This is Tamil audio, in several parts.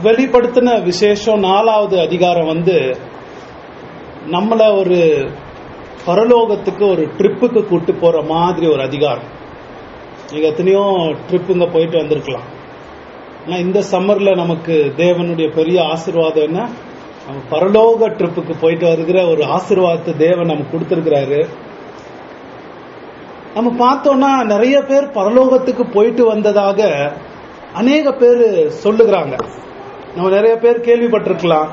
வெளிப்படுத்தின விசேஷம் நாலாவது அதிகாரம் வந்து நம்மள ஒரு பரலோகத்துக்கு ஒரு ட்ரிப்புக்கு கூட்டு போற மாதிரி ஒரு அதிகாரம் நீங்க எத்தனையோ ட்ரிப்புங்க போயிட்டு வந்திருக்கலாம் ஆனா இந்த சம்மர்ல நமக்கு தேவனுடைய பெரிய ஆசீர்வாதம் என்ன நம்ம பரலோக ட்ரிப்புக்கு போயிட்டு வருகிற ஒரு ஆசீர்வாதத்தை தேவன் நமக்கு கொடுத்திருக்கிறாரு நம்ம பார்த்தோம்னா நிறைய பேர் பரலோகத்துக்கு போயிட்டு வந்ததாக அநேக பேர் சொல்லுகிறாங்க நம்ம நிறைய பேர் கேள்விப்பட்டிருக்கலாம்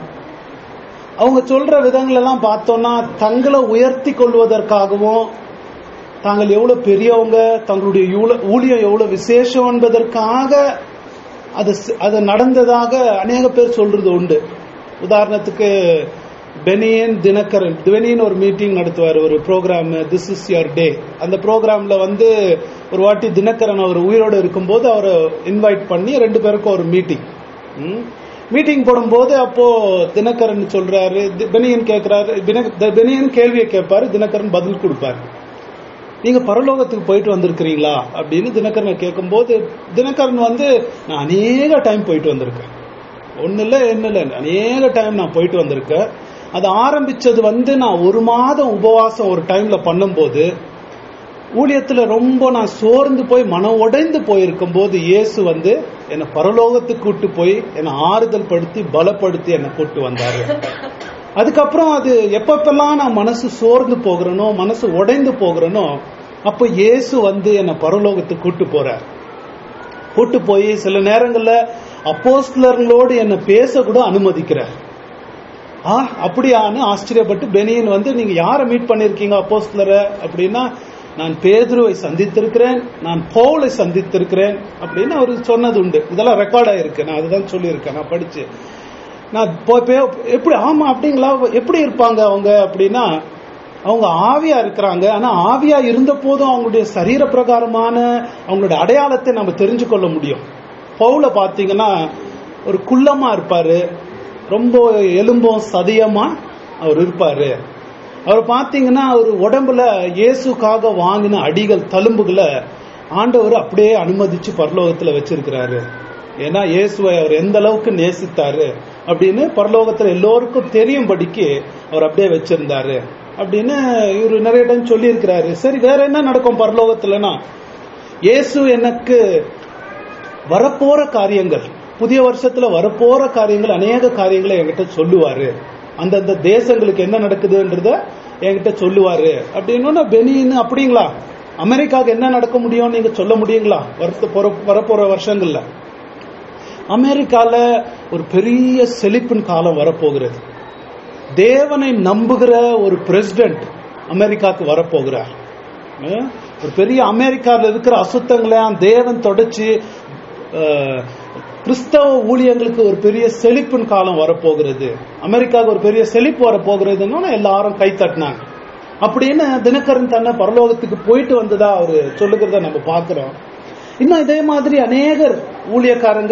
அவங்க சொல்ற விதங்கள் எல்லாம் பார்த்தோம்னா தங்களை உயர்த்தி கொள்வதற்காகவும் தாங்கள் எவ்வளவு பெரியவங்க தங்களுடைய யூல- ஊழியம் எவ்வளவு விசேஷம் என்பதற்காக அது ஸ்- அது நடந்ததாக அநேக பேர் சொல்றது உண்டு உதாரணத்துக்கு பெனியன் தினகரன் பெனியன் ஒரு மீட்டிங் நடத்துவார் ஒரு programme this is your day அந்த ப்ரோக்ராம்ல வந்து ஒரு வாட்டி தினகரன் அவர் உயிரோடு இருக்கும்போது அவரை இன்வைட் பண்ணி ரெண்டு பேருக்கும் ஒரு மீட்டிங் மீட்டிங் போடும்போது அப்போ தினகரன் சொல்றாரு தி- பெனியன் கேட்கிறாரு தின- பெனியன் கேள்வியை கேட்பாரு தினகரன் பதில் கொடுப்பாரு நீங்க பரலோகத்துக்கு போயிட்டு வந்திருக்கிறீங்களா அப்படின்னு தினகரனை கேட்கும்போது தினகரன் வந்து நான் அநேக டைம் போயிட்டு வந்திருக்கேன் ஒண்ணு இல்ல என்ன இல்ல அநேக டைம் நான் போயிட்டு வந்திருக்கேன் அது ஆரம்பிச்சது வந்து நான் ஒரு மாதம் உபவாசம் ஒரு டைம்ல பண்ணும்போது ஊழியத்துல ரொம்ப நான் சோர்ந்து போய் மனம் உடைந்து போயிருக்கும் போது இயேசு வந்து என்னை பரலோகத்துக்கு கூட்டு போய் என்னை ஆறுதல் படுத்தி பலப்படுத்தி என்னை கூட்டு வந்தாரு அதுக்கப்புறம் அது எப்பப்பெல்லாம் நான் மனசு சோர்ந்து போகிறேனோ மனசு உடைந்து போகிறேனோ அப்ப இயேசு வந்து என்னை பரலோகத்துக்கு கூட்டு போறார் கூட்டு போய் சில நேரங்கள்ல அப்போஸ்தலர்களோடு என்னை பேச கூட அனுமதிக்கிறார் ஆ அப்படியான்னு ஆச்சரியப்பட்டு பெனியன் வந்து நீங்க யாரை மீட் பண்ணிருக்கீங்க அப்போஸ்தலரை அப்படின்னா நான் பேதுருவை சந்தித்திருக்கிறேன் நான் பவுலை சந்தித்திருக்கிறேன் அப்படின்னு அவர் சொன்னது உண்டு இதெல்லாம் ரெக்கார்ட் ஆயிருக்கு நான் அதுதான் சொல்லியிருக்கேன் நான் படிச்சு நான் போ- பே- எப்படி ஆமா அப்படிங்களா எப்படி இருப்பாங்க அவங்க அப்படின்னா அவங்க ஆவியா இருக்கிறாங்க ஆனா ஆவியா இருந்த போதும் அவங்களுடைய சரீர பிரகாரமான அவங்களுடைய அடையாளத்தை நம்ம தெரிஞ்சு கொள்ள முடியும் பவுல பாத்தீங்கன்னா ஒரு குள்ளமா இருப்பாரு ரொம்ப எலும்பும் சதியமா அவர் இருப்பாரு அவர் பாத்தீங்கன்னா அவர் உடம்புல இயேசுக்காக வாங்கின அடிகள் தழும்புகளை ஆண்டவர் அப்படியே அனுமதிச்சு பரலோகத்துல வச்சிருக்கிறாரு ஏன்னா இயேசுவை அவர் எந்த அளவுக்கு நேசித்தாரு அப்படின்னு பரலோகத்துல எல்லோருக்கும் தெரியும்படிக்கு அவர் அப்படியே வச்சிருந்தாரு அப்படின்னு இவர் நிறைய டைம் சொல்லி இருக்கிறாரு சரி வேற என்ன நடக்கும் பரலோகத்துலனா இயேசு எனக்கு வரப்போற காரியங்கள் புதிய வருஷத்துல வரப்போற காரியங்கள் அநேக காரியங்களை என்கிட்ட சொல்லுவாரு அந்தந்த தேசங்களுக்கு என்ன நடக்குதுன்றத என்கிட்ட சொல்லுவாரு அப்படின்னு பெனின்னு அப்படிங்களா அமெரிக்காவுக்கு என்ன நடக்க முடியும் நீங்க சொல்ல முடியுங்களா வரத்து போற- வரப்போற வருஷங்கள்ல அமெரிக்கால ஒரு பெரிய செழிப்பின் காலம் வரப்போகிறது தேவனை நம்புகிற ஒரு பிரசிடென்ட் அமெரிக்காவுக்கு வரப்போகிறார் அஹ் ஒரு பெரிய அமெரிக்காவில் இருக்கிற அசுத்தங்களை தேவன் தொடச்சு அஹ், கிறிஸ்தவ ஊழியங்களுக்கு ஒரு பெரிய செழிப்பின் காலம் வரப்போகிறது அமெரிக்காவுக்கு ஒரு பெரிய செழிப்பு வரப்போகிறதுன்னு எல்லாரும் கை தட்டினாங்க அப்படின்னு தினகரன் தன்னை பரலோகத்துக்கு போயிட்டு வந்ததா அவரு சொல்லுகிறத நம்ம பார்க்கிறோம் இன்னும் இதே மாதிரி அநேகர் ஊழியக்காரங்க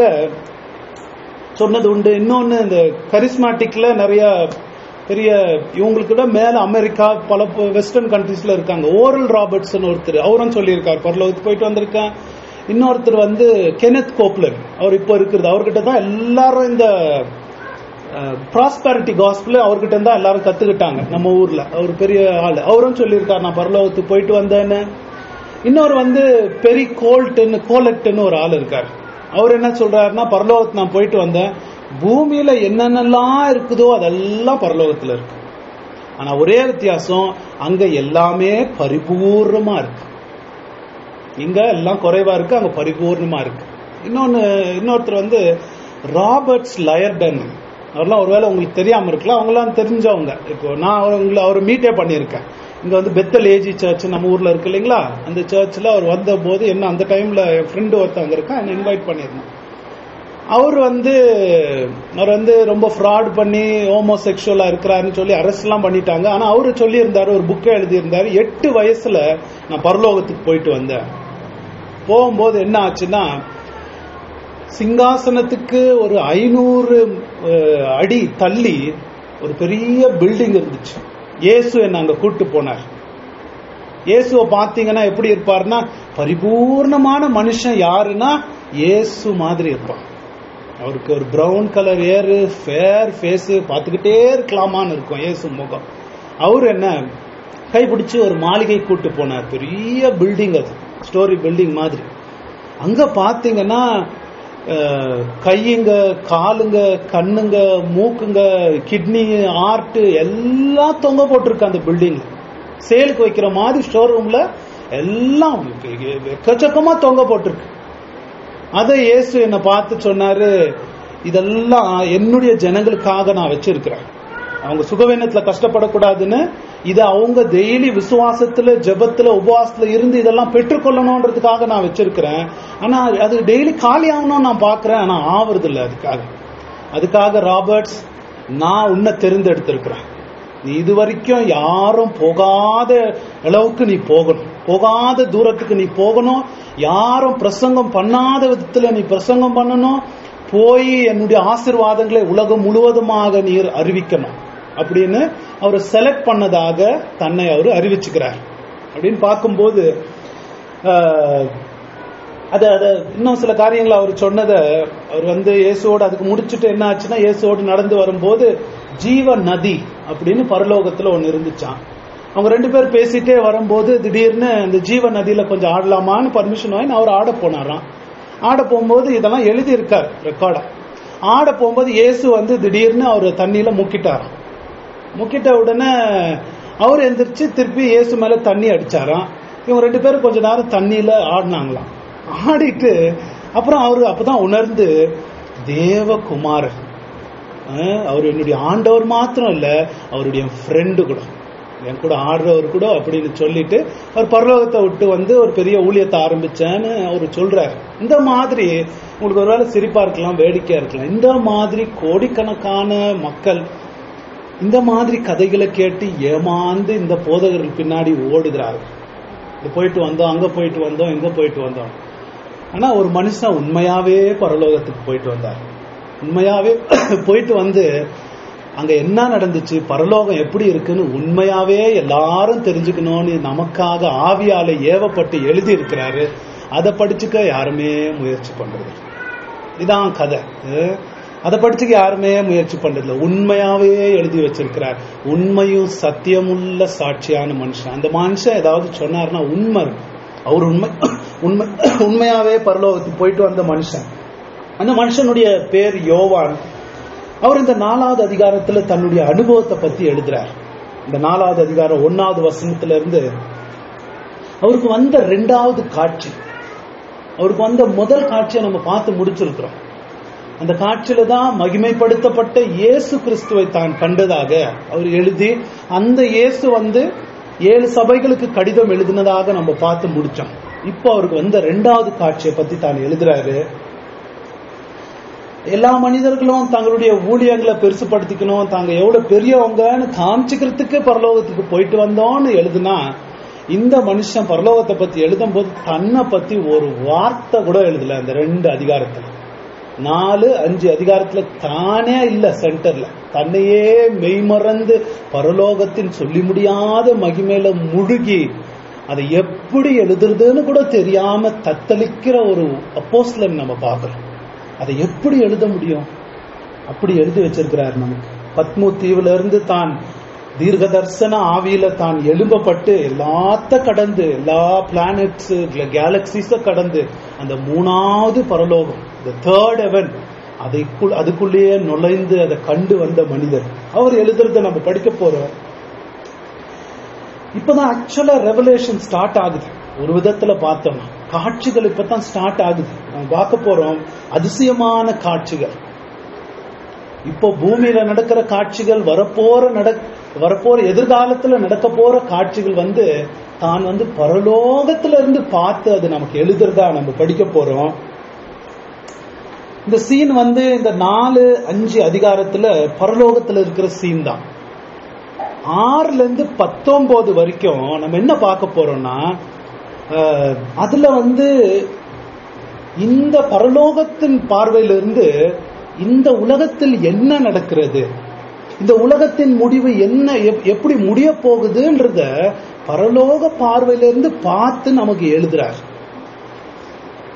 சொன்னது உண்டு இன்னொன்னு இந்த கரிஸ்மாட்டிக்ல நிறைய பெரிய இவங்களுக்கு விட மேல அமெரிக்கா பல வெஸ்டர்ன் கண்ட்ரீஸ்ல இருக்காங்க ஓரல் ராபர்ட்ஸ்னு ஒருத்தர் அவரும் சொல்லியிருக்கார் பரலோகத்துக்கு போயிட்டு வந்திருக்கேன் இன்னொருத்தர் வந்து கெனத் கோப்லர் அவர் இப்போ இருக்கிறது அவர்கிட்ட தான் எல்லாரும் இந்த ப்ராஸ்பரிட்டி காஸ்பிள் அவர்கிட்ட தான் எல்லாரும் கத்துக்கிட்டாங்க நம்ம ஊர்ல அவர் பெரிய ஆள் அவரும் சொல்லியிருக்கார் நான் பரலோகத்துக்கு போயிட்டு வந்தேன்னு இன்னொரு வந்து பெரி கோல்ட்னு கோலெக்ட்னு ஒரு ஆள் இருக்கார் அவர் என்ன சொல்றாருன்னா பரலோகத்துக்கு நான் போயிட்டு வந்தேன் பூமியில என்னென்னலாம் இருக்குதோ அதெல்லாம் பரலோகத்துல இருக்கு ஆனா ஒரே வித்தியாசம் அங்க எல்லாமே பரிபூர்ணமா இருக்கு இங்க எல்லாம் குறைவா இருக்கு அங்க பரிபூர்ணமா இருக்கு இன்னொன்னு இன்னொருத்தர் வந்து ராபர்ட்ஸ் லயர்டன் அவர்லாம் ஒருவேளை உங்களுக்கு தெரியாம இருக்கலாம் அவங்களாம் தெரிஞ்சவங்க இப்போ நான் உங்களை அவர் மீட்டே பண்ணியிருக்கேன் இங்க வந்து பெத்தல் ஏஜி சர்ச் நம்ம ஊர்ல இருக்கு இல்லைங்களா அந்த சர்ச்சில் அவர் வந்த போது என்ன அந்த டைம்ல என் ஃப்ரெண்டு ஒருத்தவங்க இருக்கா என்ன இன்வைட் பண்ணியிருந்தேன் அவர் வந்து அவர் வந்து ரொம்ப ஃப்ராட் பண்ணி ஹோமோசெக்சுவலா இருக்கிறாருன்னு சொல்லி அரஸ்ட்லாம் பண்ணிட்டாங்க ஆனா அவரு சொல்லியிருந்தாரு ஒரு புக்கை எழுதியிருந்தாரு எட்டு வயசுல நான் பரலோகத்துக்கு போயிட்டு வந்தேன் போகும்போது என்ன ஆச்சுன்னா சிங்காசனத்துக்கு ஒரு ஐநூறு அடி தள்ளி ஒரு பெரிய பில்டிங் இருந்துச்சு இயேசு என்ன அங்க கூட்டு போனார் இயேசுவை பார்த்தீங்கன்னா எப்படி இருப்பாருன்னா பரிபூர்ணமான மனுஷன் யாருன்னா இயேசு மாதிரி இருப்பான் அவருக்கு ஒரு பிரவுன் கலர் ஏரு ஃபேர் ஃபேஸ் பார்த்துக்கிட்டே இருக்கலாமான்னு இருக்கும் ஏசு முகம் அவர் என்ன கைப்பிடிச்சு ஒரு மாளிகை கூட்டு போனார் பெரிய பில்டிங் அது ஸ்டோரி பில்டிங் மாதிரி அங்க பாத்தீங்கன்னா அஹ், கையுங்க காலுங்க கண்ணுங்க மூக்குங்க கிட்னி ஆர்ட் எல்லாம் தொங்க போட்டிருக்கு அந்த பில்டிங் சேலுக்கு வைக்கிற மாதிரி ஸ்டோர் ரூம்ல எல்லாம் எக்கச்சக்கமா தொங்க போட்டிருக்கு அதை இயேசு என்னை பார்த்து சொன்னாரு இதெல்லாம் என்னுடைய ஜனங்களுக்காக நான் வச்சிருக்கிறேன் அவங்க சுகவீனத்துல கஷ்டப்படக்கூடாதுன்னு இதை அவங்க டெய்லி விசுவாசத்துல ஜெபத்துல உபவாசத்துல இருந்து இதெல்லாம் பெற்றுக்கொள்ளணுன்றதுக்காக நான் வச்சிருக்கிறேன் ஆனா அது டெய்லி காலி ஆகணும்னு நான் பாக்குறேன் ஆனா ஆவறது இல்லை அதுக்காக அதுக்காக ராபர்ட்ஸ் நான் உன்னை தெரிந்தெடுத்திருக்கிறேன் நீ இது வரைக்கும் யாரும் போகாத அளவுக்கு நீ போகணும் போகாத தூரத்துக்கு நீ போகணும் யாரும் பிரசங்கம் பண்ணாத விதத்துல நீ பிரசங்கம் பண்ணணும் போய் என்னுடைய ஆசீர்வாதங்களை உலகம் முழுவதுமாக நீர் அறிவிக்கணும் அப்படின்னு அவர் செலக்ட் பண்ணதாக தன்னை அவர் அறிவிச்சுக்கிறார் அப்படின்னு பார்க்கும்போது ஆஹ், அது அது இன்னும் சில காரியங்களை அவர் சொன்னதை அவர் வந்து இயேசுவோடு அதுக்கு முடிச்சுட்டு என்ன ஆச்சுன்னா இயேசுவோடு நடந்து வரும்போது ஜீவ நதி அப்படின்னு பரலோகத்துல ஒன்னு இருந்துச்சான் அவங்க ரெண்டு பேர் பேசிட்டே வரும்போது திடீர்னு இந்த ஜீவ நதியில கொஞ்சம் ஆடலாமான்னு பர்மிஷன் வாங்கி அவர் ஆட போனாராம் ஆட போகும்போது இதெல்லாம் எழுதி இருக்கார் ரெக்கார்டா ஆட போகும்போது இயேசு வந்து திடீர்னு அவர் தண்ணியில முக்கிட்டாராம் முக்கிட்ட உடனே அவர் எந்திரிச்சு திருப்பி இயேசு மேல தண்ணி அடிச்சாராம் இவங்க ரெண்டு பேரும் கொஞ்ச நேரம் தண்ணியில ஆடினாங்களாம் ஆடிட்டு அப்புறம் அவரு அப்பதான் உணர்ந்து தேவகுமாரர் அஹ், அவர் என்னுடைய ஆண்டவர் மாத்திரம் இல்ல அவருடைய ஃப்ரெண்டு கூட என் கூட ஆடுறவர் கூட அப்படின்னு சொல்லிட்டு அவர் பரலோகத்தை விட்டு வந்து ஒரு பெரிய ஊழியத்தை ஆரம்பிச்சேன்னு அவர் சொல்றாரு இந்த மாதிரி உங்களுக்கு ஒருவேளை சிரிப்பா இருக்கலாம் வேடிக்கையா இருக்கலாம் இந்த மாதிரி கோடிக்கணக்கான மக்கள் இந்த மாதிரி கதைகளை கேட்டு ஏமாந்து இந்த போதகர்கள் பின்னாடி ஓடுகிறார்கள் இது போயிட்டு வந்தோம் அங்க போயிட்டு வந்தோம் இங்க போயிட்டு வந்தோம் ஆனா ஒரு மனுஷன் உண்மையாவே பரலோகத்துக்கு போயிட்டு வந்தார் உண்மையாவே போயிட்டு வந்து அங்க என்ன நடந்துச்சு பரலோகம் எப்படி இருக்குன்னு உண்மையாவே எல்லாரும் தெரிஞ்சுக்கணும்னு நமக்காக ஆவியால ஏவப்பட்டு எழுதி இருக்கிறாரு அதை படிச்சுக்க யாருமே முயற்சி பண்றது இல்ல. இதான் கதை அஹ் அதை படிச்சுக்க யாருமே முயற்சி பண்றதில்ல உண்மையாவே எழுதி வச்சிருக்கிறார் உண்மையும் சத்தியமுள்ள சாட்சியான மனுஷன் அந்த மனுஷன் ஏதாவது சொன்னார்னா உண்மை இருக்கும். அவர் உண்மை உண்மை உண்மையாவே பரலோகத்துக்கு போயிட்டு வந்த மனுஷன் அந்த மனுஷனுடைய பேர் யோவான் அவர் இந்த நாலாவது அதிகாரத்துல தன்னுடைய அனுபவத்தை பத்தி எழுதுறார் இந்த நாலாவது அதிகாரம் ஒன்னாவது வசனத்துல இருந்து அவருக்கு வந்த ரெண்டாவது காட்சி அவருக்கு வந்த முதல் காட்சியை நம்ம பார்த்து முடிச்சிருக்கிறோம் அந்த காட்சியில தான் மகிமைப்படுத்தப்பட்ட இயேசு கிறிஸ்துவை தான் கண்டதாக அவர் எழுதி அந்த இயேசு வந்து ஏழு சபைகளுக்கு கடிதம் எழுதினதாக நம்ம பார்த்து முடிச்சோம் இப்போ அவருக்கு வந்த ரெண்டாவது காட்சியை பத்தி தான் எழுதுறாரு எல்லா மனிதர்களும் தங்களுடைய ஊழியங்களை பெருசுப்படுத்திக்கணும் தாங்க எவ்வளவு பெரியவங்கன்னு காமிச்சுக்கிறதுக்கு பரலோகத்துக்கு போயிட்டு வந்தோம்னு எழுதுனா இந்த மனுஷன் பரலோகத்தை பத்தி எழுதும் போது தன்னை பத்தி ஒரு வார்த்தை கூட எழுதல அந்த ரெண்டு அதிகாரத்துல நாலு அஞ்சு அதிகாரத்துல தானே இல்ல சென்டர்ல தன்னையே மெய்மறந்து பரலோகத்தின் சொல்லி முடியாத மகிமையில முழுகி அதை எப்படி எழுதுறதுன்னு கூட தெரியாம தத்தளிக்கிற ஒரு அப்போஸ்லன் நம்ம பார்க்கிறோம் அதை எப்படி எழுத முடியும் அப்படி எழுதி வச்சிருக்கிறார் நமக்கு பத்மு தீவுல இருந்து தான் தீர்க்க தரிசன ஆவியில தான் எழும்பப்பட்டு எல்லாத்த கடந்து எல்லா பிளானட்ஸ் கேலக்சிஸ கடந்து அந்த மூணாவது பரலோகம் the தேர்ட் heaven அதைக்குள் அதுக்குள்ளேயே நுழைந்து அதை கண்டு வந்த மனிதர் அவர் எழுதுறத நம்ம படிக்க போறோம் இப்பதான் ஆக்சுவலா ரெவலேஷன் ஸ்டார்ட் ஆகுது ஒரு விதத்துல பார்த்தோம்னா காட்சிகள் இப்பதான் ஸ்டார்ட் ஆகுது நம்ம பார்க்க போறோம் அதிசயமான காட்சிகள் இப்போ பூமியில நடக்கிற காட்சிகள் வரப்போற நட வரப்போற எதிர்காலத்துல நடக்க போற காட்சிகள் வந்து தான் வந்து பரலோகத்துல இருந்து பார்த்து அது நமக்கு எழுதுறதா நம்ம படிக்க போறோம் இந்த சீன் வந்து இந்த நாலு அஞ்சு அதிகாரத்துல பரலோகத்துல இருக்கிற சீன் தான் ஆறுல இருந்து பத்தொன்பது வரைக்கும் நம்ம என்ன பார்க்க போறோம்னா அஹ், அதுல வந்து இந்த பரலோகத்தின் பார்வையிலிருந்து இந்த உலகத்தில் என்ன நடக்கிறது இந்த உலகத்தின் முடிவு என்ன எப்- எப்படி முடிய போகுதுன்றத பரலோக பார்வையிலிருந்து பார்த்து நமக்கு எழுதுறார்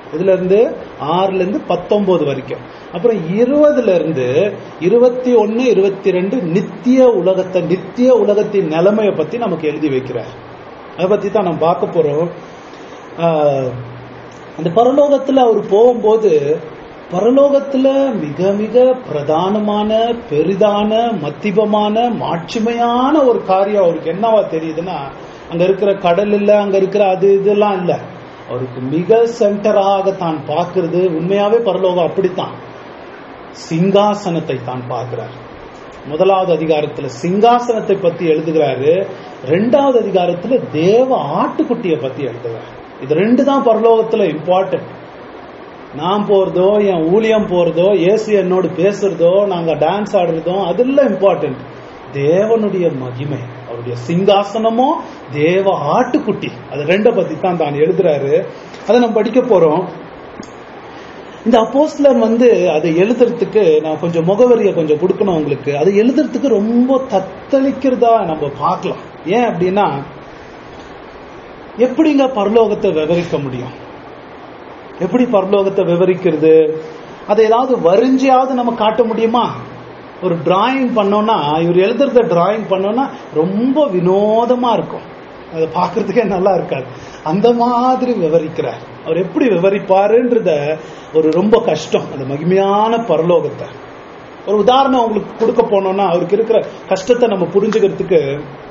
இதுல இருந்து ஆறுல இருந்து பத்தொன்பது வரைக்கும் அப்புறம் இருபதுல இருந்து இருபத்தி ஒன்னு இருபத்தி ரெண்டு நித்திய உலகத்தை நித்திய உலகத்தின் நிலைமையை பத்தி நமக்கு எழுதி வைக்கிறார் அதை பத்தி தான் நம்ம பார்க்க போறோம் ஆஹ், அந்த பரலோகத்துல அவர் போகும்போது பரலோகத்துல மிக மிக பிரதானமான பெரிதான மத்திபமான மாட்சிமையான ஒரு காரியம் அவருக்கு என்னவா தெரியுதுன்னா அங்க இருக்கிற கடல் இல்ல அங்க இருக்கிற அது இதெல்லாம் இல்ல அவருக்கு மிக சென்டராக தான் பார்க்கிறது உண்மையாவே பரலோகம் அப்படித்தான் சிங்காசனத்தை தான் பார்க்கிறார் முதலாவது அதிகாரத்துல சிங்காசனத்தை பத்தி எழுதுகிறாரு ரெண்டாவது அதிகாரத்துல தேவ ஆட்டுக்குட்டியை பத்தி எழுதுகிறார் இது ரெண்டு தான் பரலோகத்துல இம்பார்ட்டன்ட் நான் போறதோ என் ஊழியம் போறதோ இயேசு என்னோடு பேசுறதோ நாங்க டான்ஸ் ஆடுறதோ அதெல்லாம் இம்பார்ட்டன்ட் தேவனுடைய மகிமை அவருடைய சிங்காசனமோ தேவ ஆட்டுக்குட்டி அது ரெண்ட பத்தி தான் தான் எழுதுறாரு அதை நம்ம படிக்க போறோம் இந்த அப்போஸ்லர் வந்து அதை எழுதுறதுக்கு நான் கொஞ்சம் முகவரியை கொஞ்சம் கொடுக்கணும் உங்களுக்கு அதை எழுதுறதுக்கு ரொம்ப தத்தளிக்கிறதா நம்ம பார்க்கலாம் ஏன் அப்படின்னா எப்படிங்க பரலோகத்தை விவரிக்க முடியும் எப்படி பரலோகத்தை விவரிக்கிறது அதை ஏதாவது வரிஞ்சியாவது நம்ம காட்ட முடியுமா ஒரு டிராயிங் பண்ணோம்னா இவர் எழுதுறத டிராயிங் பண்ணோம்னா ரொம்ப வினோதமா இருக்கும் அதை பார்க்கறதுக்கே நல்லா இருக்காது அந்த மாதிரி விவரிக்கிறார் அவர் எப்படி விவரிப்பாருன்றத ஒரு ரொம்ப கஷ்டம் அந்த மகிமையான பரலோகத்தை ஒரு உதாரணம் உங்களுக்கு கொடுக்க போனோம்னா அவருக்கு இருக்கிற கஷ்டத்தை நம்ம புரிஞ்சுக்கிறதுக்கு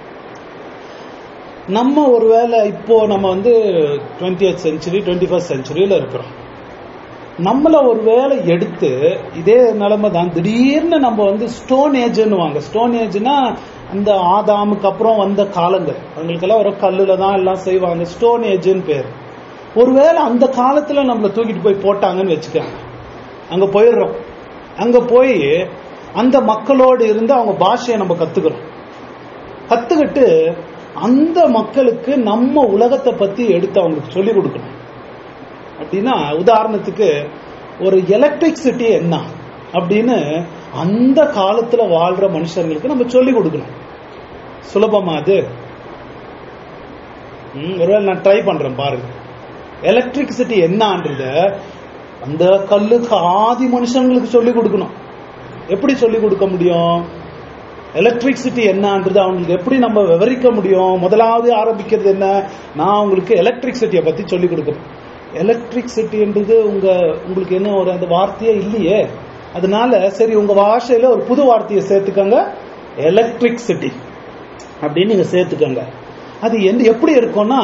நம்ம ஒருவேளை இப்போ நம்ம வந்து twenty eighth century twenty first செஞ்சுரியில இருக்கிறோம் நம்மள ஒரு வேலை எடுத்து இதே நிலைமை தான் திடீர்னு நம்ம வந்து ஸ்டோன் ஏஜ்னு வாங்க ஸ்டோன் ஏஜ்னா அந்த ஆதாமுக்கு அப்புறம் வந்த காலங்கள் அவங்களுக்கெல்லாம் ஒரு கல்லுல தான் எல்லாம் செய்வாங்க ஸ்டோன் ஏஜ்னு பேர் ஒருவேளை அந்த காலத்துல நம்மள தூக்கிட்டு போய் போட்டாங்கன்னு வச்சுக்காங்க அங்க போயிடுறோம் அங்க போய் அந்த மக்களோடு இருந்து அவங்க பாஷையை நம்ம கத்துக்கிறோம் கத்துக்கிட்டு அந்த மக்களுக்கு நம்ம உலகத்தை பத்தி எடுத்து அவங்களுக்கு சொல்லிக் கொடுக்கணும் அப்படின்னா உதாரணத்துக்கு ஒரு எலக்ட்ரிசிட்டி என்ன அப்படின்னு அந்த காலத்துல வாழ்ற மனுஷங்களுக்கு நம்ம சொல்லிக் கொடுக்கணும் சுலபமா அது ம், ஒருவேளை நான் ட்ரை பண்றேன் பாருங்க எலக்ட்ரிசிட்டி என்னன்றத அந்த கல்லுக்கு ஆதி மனுஷங்களுக்கு சொல்லிக் கொடுக்கணும் எப்படி சொல்லிக் கொடுக்க முடியும் எலக்ட்ரிசிட்டி என்னன்றது அவங்களுக்கு எப்படி நம்ம விவரிக்க முடியும் முதலாவது ஆரம்பிக்கிறது என்ன நான் உங்களுக்கு எலக்ட்ரிசிட்டியை பத்தி சொல்லிக் கொடுக்கணும் எலக்ட்ரிசிட்டின்றது உங்க உங்களுக்கு என்ன ஒரு அந்த வார்த்தையே இல்லையே அதனால சரி உங்க பாஷையில ஒரு புது வார்த்தையை சேர்த்துக்கங்க எலக்ட்ரிசிட்டி அப்படின்னு நீங்க சேர்த்துக்கங்க அது எந்த எப்படி இருக்கும்னா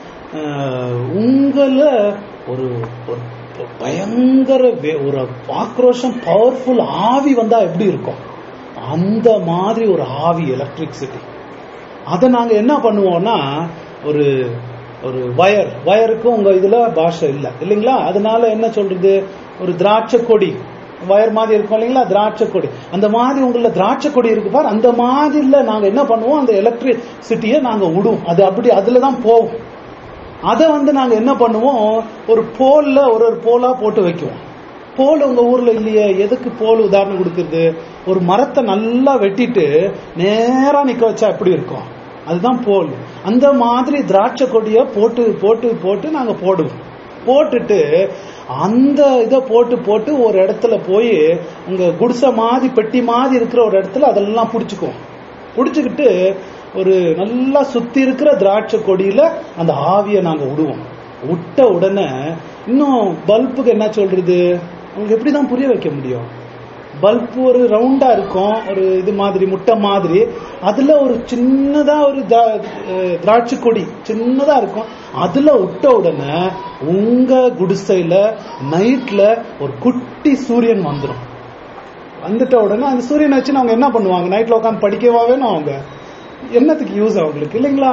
அஹ், உங்கள ஒரு ஒரு பயங்கர வே- ஒரு ஆக்ரோஷம் பவர்ஃபுல் ஆவி வந்தா எப்படி இருக்கும் அந்த மாதிரி ஒரு ஆவி எலக்ட்ரிசிட்டி அதை நாங்க என்ன பண்ணுவோம்னா ஒரு ஒரு வயர் வயருக்கும் உங்க இதுல பாஷை இல்ல இல்லைங்களா அதனால என்ன சொல்றது ஒரு திராட்சை கொடி வயர் மாதிரி இருக்கும் இல்லைங்களா திராட்சை கொடி அந்த மாதிரி உங்கள திராட்சை கொடி இருக்கு பாரு அந்த மாதிரில நாங்க என்ன பண்ணுவோம் அந்த எலக்ட்ரிசிட்டியை நாங்க விடுவோம் அது அப்படி அதுல தான் போகும் அதை வந்து நாங்க என்ன பண்ணுவோம் ஒரு போல்ல ஒரு ஒரு போலா போட்டு வைக்குவோம் போல் உங்க ஊர்ல இல்லையே எதுக்கு போல் உதாரணம் கொடுக்கறது ஒரு மரத்தை நல்லா வெட்டிட்டு நேரா நிக்க வச்சா எப்படி இருக்கும் அதுதான் போல் அந்த மாதிரி திராட்சை கொடிய போட்டு போட்டு போட்டு நாங்க போடுவோம் போட்டுட்டு அந்த இதை போட்டு போட்டு ஒரு இடத்துல போய் உங்க குடிசை மாதிரி பெட்டி மாதிரி இருக்கிற ஒரு இடத்துல அதெல்லாம் புடிச்சுக்குவோம் புடிச்சுக்கிட்டு ஒரு நல்லா சுத்தி இருக்கிற திராட்சை கொடியில அந்த ஆவியை நாங்க விடுவோம் விட்ட உடனே இன்னும் பல்புக்கு என்ன சொல்றது உங்களுக்கு எப்படிதான் புரிய வைக்க முடியும் பல்ப் ஒரு ரவுண்டா இருக்கும் ஒரு இது மாதிரி முட்டை மாதிரி அதுல ஒரு சின்னதா ஒரு தா- அஹ் திராட்சை கொடி சின்னதா இருக்கும் அதுல விட்ட உடனே உங்க குடிசையில நைட்ல ஒரு குட்டி சூரியன் வந்துடும் வந்துட்ட உடனே அந்த சூரியனை வச்சு அவங்க என்ன பண்ணுவாங்க நைட்ல உட்காந்து படிக்கவா வேணும் அவங்க என்னத்துக்கு யூஸ் அவங்களுக்கு இல்லைங்களா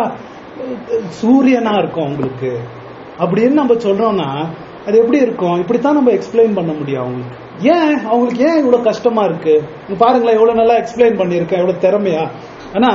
சூரியனா இருக்கும் அவங்களுக்கு அப்படின்னு நம்ம சொல்றோம்னா அது எப்படி இருக்கும் இப்படித்தான் நம்ம எக்ஸ்பிளைன் பண்ண முடியும் அவங்களுக்கு ஏன் அவங்களுக்கு ஏன் இவ்வளவு கஷ்டமா இருக்கு இங்க பாருங்களேன் எவ்வளவு நல்லா எக்ஸ்பிளைன் பண்ணியிருக்கேன் எவ்வளவு திறமையா ஆனா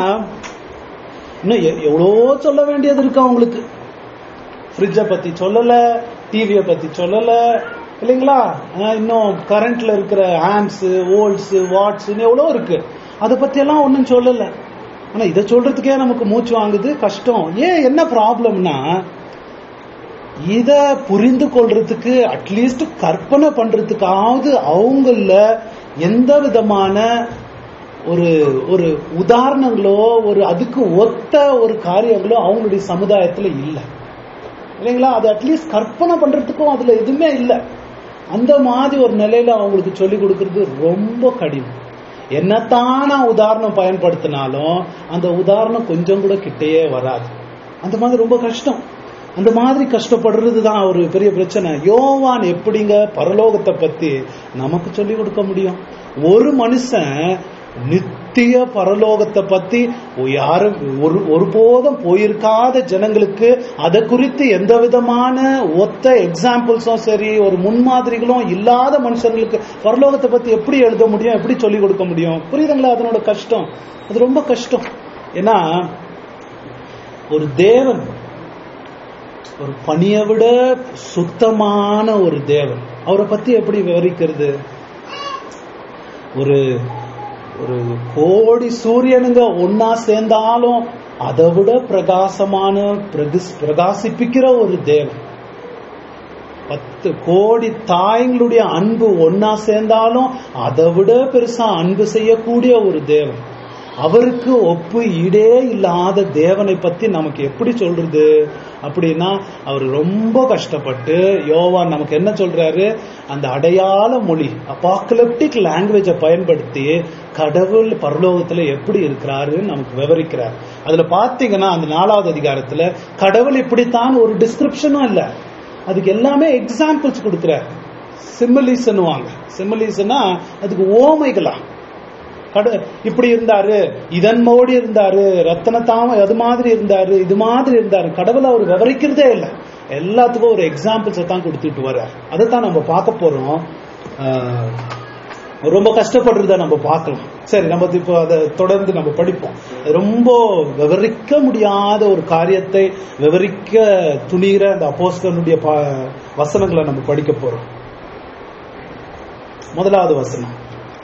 இன்னும் எ- எவ்வளோ சொல்ல வேண்டியது இருக்கு அவங்களுக்கு ஃப்ரிட்ஜை பத்தி சொல்லல டிவியை பத்தி சொல்லல இல்லைங்களா ஆஹ் இன்னும் கரண்ட்ல இருக்கிற ஆம்ஸ் வோல்ட்ஸ் வாட்ஸ் எவ்வளோ இருக்கு அதை பத்தி எல்லாம் ஒன்றும் சொல்லல ஆனா இதை சொல்றதுக்கே நமக்கு மூச்சு வாங்குது கஷ்டம் ஏன் என்ன ப்ராப்ளம்னா இத புரிந்து கொள்றதுக்கு அட்லீஸ்ட் கற்பனை பண்றதுக்காவது அவங்கள எந்த விதமான ஒரு ஒரு உதாரணங்களோ ஒரு அதுக்கு ஒத்த ஒரு காரியங்களோ அவங்களுடைய சமுதாயத்துல இல்லை இல்லைங்களா அது அட்லீஸ்ட் கற்பனை பண்றதுக்கும் அதுல எதுவுமே இல்லை அந்த மாதிரி ஒரு நிலையில அவங்களுக்கு சொல்லி கொடுக்கறது ரொம்ப கடினம் என்னத்தான் நான் உதாரணம் பயன்படுத்தினாலும் அந்த உதாரணம் கொஞ்சம் கூட கிட்டேயே வராது அந்த மாதிரி ரொம்ப கஷ்டம் அந்த மாதிரி கஷ்டப்படுறது தான் ஒரு பெரிய பிரச்சனை யோவான் எப்படிங்க பரலோகத்தை பத்தி நமக்கு சொல்லி கொடுக்க முடியும் ஒரு மனுஷன் நித்திய பரலோகத்தை பத்தி யாரும் ஒரு ஒருபோதும் போயிருக்காத ஜனங்களுக்கு அதை குறித்து எந்த விதமான ஒத்த எக்ஸாம்பிள்ஸும் சரி ஒரு முன்மாதிரிகளும் இல்லாத மனுஷங்களுக்கு பரலோகத்தை பத்தி எப்படி எழுத முடியும் எப்படி சொல்லிக் கொடுக்க முடியும் புரியுதுங்களா அதனோட கஷ்டம் அது ரொம்ப கஷ்டம் ஏன்னா ஒரு தேவன் ஒரு பணியை விட சுத்தமான ஒரு தேவன் அவரை பத்தி எப்படி விவரிக்கிறது ஒரு ஒரு கோடி சூரியனுங்க ஒன்னா சேர்ந்தாலும் அதை விட பிரகாசமான பிரகிஸ்- பிரகாசிப்பிக்கிற ஒரு தேவன் பத்து கோடி தாய்களுடைய அன்பு ஒன்னா சேர்ந்தாலும் அதை விட பெருசா அன்பு செய்யக்கூடிய ஒரு தேவன் அவருக்கு ஒப்பு ஈடே இல்லாத தேவனை பத்தி நமக்கு எப்படி சொல்றது அப்படின்னா அவர் ரொம்ப கஷ்டப்பட்டு யோவான் நமக்கு என்ன சொல்றாரு அந்த அடையாள மொழி அப்பாக்கலிப்டிக் லாங்குவேஜை பயன்படுத்தி கடவுள் பரலோகத்துல எப்படி இருக்கிறாருன்னு நமக்கு விவரிக்கிறார் அதுல பாத்தீங்கன்னா அந்த நாலாவது அதிகாரத்துல கடவுள் இப்படித்தான் ஒரு டிஸ்கிரிப்ஷனும் இல்ல அதுக்கு எல்லாமே எக்ஸாம்பிள்ஸ் கொடுக்கிறார் சிம்பிளிஸ்ன்னுவாங்க சிம்பிளிஸ்னா அதுக்கு ஓமைகளா கட இப்படி இருந்தாரு இதன் மோடி இருந்தாரு ரத்தன தாம அது மாதிரி இருந்தாரு இது மாதிரி இருந்தாரு கடவுளை அவர் விவரிக்கிறதே இல்லை எல்லாத்துக்கும் ஒரு எக்ஸாம்பிள்ஸை தான் கொடுத்துட்டு வர்றார் அதை தான் நம்ம பார்க்க போறோம் ஆஹ், ரொம்ப கஷ்டப்படுறத நம்ம பார்க்கலாம் சரி நம்ம இப்போ அதை தொடர்ந்து நம்ம படிப்போம் அது ரொம்ப விவரிக்க முடியாத ஒரு காரியத்தை விவரிக்க துணிகிற அந்த அப்போஸ்தலனுடைய பா- வசனங்களை நம்ம படிக்க போறோம் முதலாவது வசனம்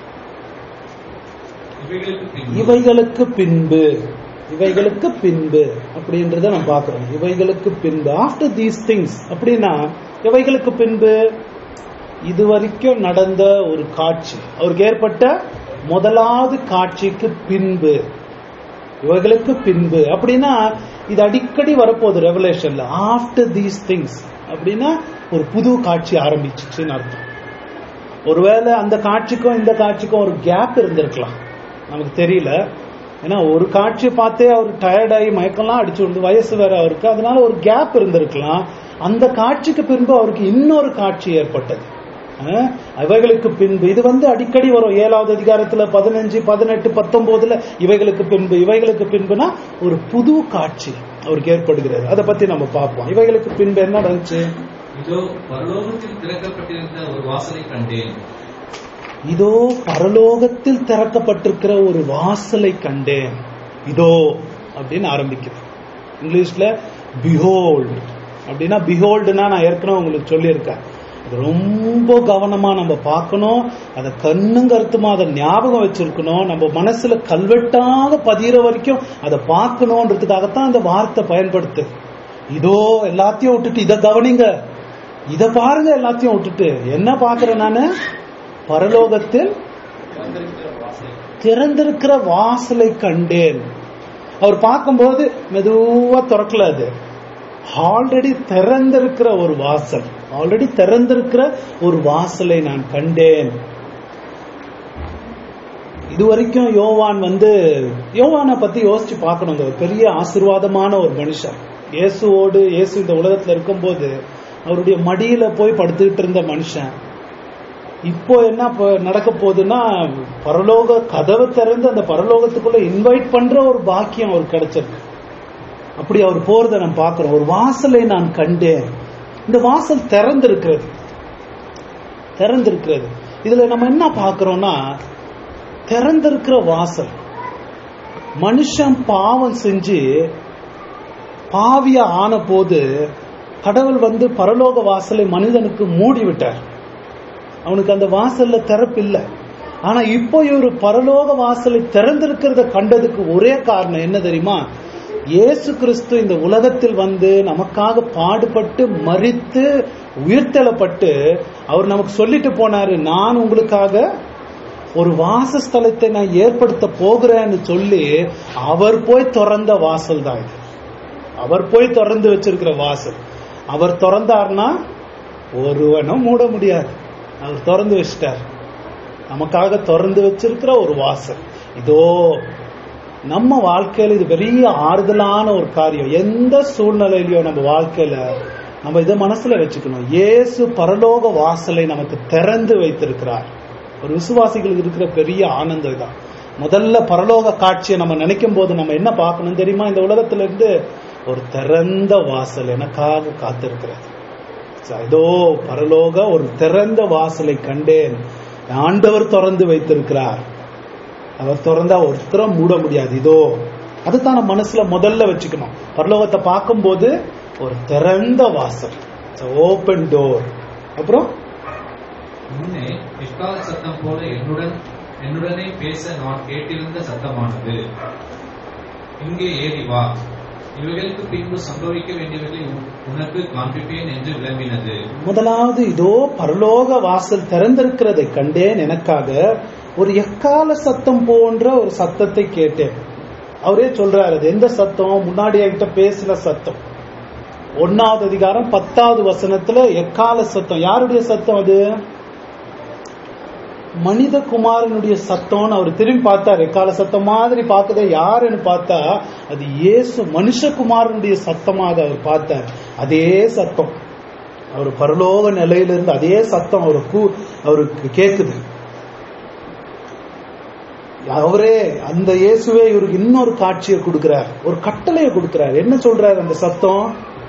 இவைகளுக்கு பின்பு இவைகளுக்கு பின்பு இவைகளுக்கு பின்பு அப்படின்றத நம்ம பார்க்கிறோம் இவைகளுக்கு பின்பு ஆஃப்டர் தீஸ் திங்ஸ் அப்படின்னா இவைகளுக்கு பின்பு இதுவரைக்கும் நடந்த ஒரு காட்சி அவருக்கு ஏற்பட்ட முதலாவது காட்சிக்கு பின்பு இவைகளுக்கு பின்பு அப்படின்னா இது அடிக்கடி வரப்போகுது ரெவலேஷன்ல ஆஃப்டர் தீஸ் திங்ஸ் அப்படின்னா ஒரு புது காட்சி ஆரம்பிச்சிச்சுன்னு அர்த்தம் ஒருவேளை அந்த காட்சிக்கும் இந்த காட்சிக்கும் ஒரு கேப் இருந்திருக்கலாம் நமக்கு தெரியல ஏன்னா ஒரு காட்சியை பார்த்தே அவர் டயர்டாகி மயக்கம்லாம் அடிச்சு விடுது வயசு வேற அவருக்கு அதனால ஒரு கேப் இருந்திருக்கலாம் அந்த காட்சிக்கு பின்பு அவருக்கு இன்னொரு காட்சி ஏற்பட்டது அஹ், அவைகளுக்கு பின்பு இது வந்து அடிக்கடி வரும் ஏழாவது அதிகாரத்துல பதினஞ்சு பதினெட்டு பத்தொன்பதுல இவைகளுக்கு பின்பு இவைகளுக்கு பின்புனா ஒரு புது காட்சி அவருக்கு ஏற்படுகிறது அதை பத்தி நம்ம பார்ப்போம் இவைகளுக்கு பின்பு என்ன நடந்துச்சு இதோ பரலோகத்தில் திறக்கப்பட்டிருந்த ஒரு வாசலை கண்டேன் இதோ பரலோகத்தில் திறக்கப்பட்டிருக்கிற ஒரு வாசலை கண்டேன் இதோ அப்படின்னு ஆரம்பிக்குது இங்கிலீஷ்ல பிஹோல்ட் அப்படின்னா பிஹோல்டுனா நான் ஏற்கனவே உங்களுக்கு சொல்லியிருக்கேன் அது ரொம்ப கவனமா நம்ம பார்க்கணும் அதை கண்ணும் கருத்துமா அதை ஞாபகம் வச்சிருக்கணும் நம்ம மனசுல கல்வெட்டாக பதிகிற வரைக்கும் அதை பார்க்கணுன்றதுக்காகத்தான் அந்த வார்த்தை பயன்படுத்துது இதோ எல்லாத்தையும் விட்டுட்டு இதை கவனிங்க இத பாருங்க எல்லாத்தையும் விட்டுட்டு என்ன பாக்குறேன் நானு பரலோகத்தில் திறந்திருக்கிற வாசலை கண்டேன் அவர் பார்க்கும்போது மெதுவா திறக்கல அது ஆல்ரெடி திறந்திருக்கிற ஒரு வாசல் ஆல்ரெடி திறந்திருக்கிற ஒரு வாசலை நான் கண்டேன் இது வரைக்கும் யோவான் வந்து யோவானை பத்தி யோசிச்சு பார்க்கணுங்க பெரிய ஆசீர்வாதமான ஒரு மனுஷன் இயேசுவோடு இயேசு இந்த உலகத்துல இருக்கும்போது அவருடைய மடியில போய் படுத்துக்கிட்டு இருந்த மனுஷன் இப்போ என்ன ப- நடக்க போகுதுன்னா பரலோக கதவை திறந்து அந்த பரலோகத்துக்குள்ள இன்வைட் பண்ற ஒரு பாக்கியம் அவருக்கு கிடைச்சிருக்கு அப்படி அவர் போறத நான் பார்க்கிறோம் ஒரு வாசலை நான் கண்டேன் இந்த வாசல் திறந்திருக்கிறது திறந்திருக்கிறது இதுல நம்ம என்ன பார்க்கிறோம்னா திறந்திருக்கிற வாசல் மனுஷன் பாவம் செஞ்சு பாவியா ஆன போது கடவுள் வந்து பரலோக வாசலை மனிதனுக்கு மூடி விட்டார் அவனுக்கு அந்த வாசல்ல திறப்பு இல்லை ஆனா இப்போ இவர் பரலோக வாசலை திறந்திருக்கிறத கண்டதுக்கு ஒரே காரணம் என்ன தெரியுமா இயேசு கிறிஸ்து இந்த உலகத்தில் வந்து நமக்காக பாடுபட்டு மறித்து உயிர்த்தெழப்பட்டு அவர் நமக்கு சொல்லிட்டு போனாரு நான் உங்களுக்காக ஒரு வாசஸ்தலத்தை நான் ஏற்படுத்த போகிறேன்னு சொல்லி அவர் போய் திறந்த வாசல் தான் இது அவர் போய் திறந்து வச்சிருக்கிற வாசல் அவர் திறந்தார்னா ஒருவனும் மூட முடியாது அவர் திறந்து வச்சிட்டார் நமக்காக திறந்து வச்சிருக்கிற ஒரு வாசல் இதோ நம்ம வாழ்க்கையில இது பெரிய ஆறுதலான ஒரு காரியம் எந்த சூழ்நிலையிலயோ நம்ம வாழ்க்கையில நம்ம இதை மனசுல வச்சுக்கணும் இயேசு பரலோக வாசலை நமக்கு திறந்து வைத்திருக்கிறார் ஒரு விசுவாசிகளுக்கு இருக்கிற பெரிய ஆனந்தம் தான் முதல்ல பரலோக காட்சியை நம்ம நினைக்கும் போது நம்ம என்ன பார்க்கணும் தெரியுமா இந்த உலகத்துல இருந்து ஒரு திறந்த வாசல் எனக்காக காத்திருக்கிறது இதோ பரலோக ஒரு திறந்த வாசலை கண்டேன் ஆண்டவர் திறந்து வைத்திருக்கிறார் அவர் திறந்தா ஒருத்தரும் மூட முடியாது இதோ அதுதான் நம்ம மனசுல முதல்ல வச்சுக்கணும் பரலோகத்தை பார்க்கும்போது ஒரு திறந்த வாசல் ஓபன் டோர் அப்புறம் முன்னே எக்கால சத்தம் போல என்னுடன் என்னுடனே பேச நான் கேட்டிருந்த சத்தமானது இங்கே ஏறி வா இவைகளுக்கு பின்பு சம்பவிக்க வேண்டியவர்களை உன்- உனக்கு காண்பிப்பேன் என்று விளம்பினது முதலாவது இதோ பரலோக வாசல் திறந்திருக்கிறதை கண்டேன் எனக்காக ஒரு எக்கால சத்தம் போன்ற ஒரு சத்தத்தை கேட்டேன் அவரே சொல்றாரு அது எந்த சத்தம் முன்னாடி என்கிட்ட பேசின சத்தம் ஒன்னாவது அதிகாரம் பத்தாவது வசனத்துல எக்கால சத்தம் யாருடைய சத்தம் அது மனித குமாரனுடைய சத்தம்னு அவர் திரும்பி பார்த்தார் எக்கால சத்தம் மாதிரி பார்த்ததே யாருன்னு பார்த்தா அது இயேசு மனுஷகுமாரனுடைய சத்தமாக அவர் பார்த்தார் அதே சத்தம் அவர் பரலோக நிலையிலிருந்து அதே சத்தம் அவருக்கு அவருக்கு கேக்குது அவரே அந்த இயேசுவே இவருக்கு இன்னொரு காட்சியை கொடுக்கிறார் ஒரு கட்டளையை கொடுக்கிறார் என்ன சொல்றார் அந்த சத்தம்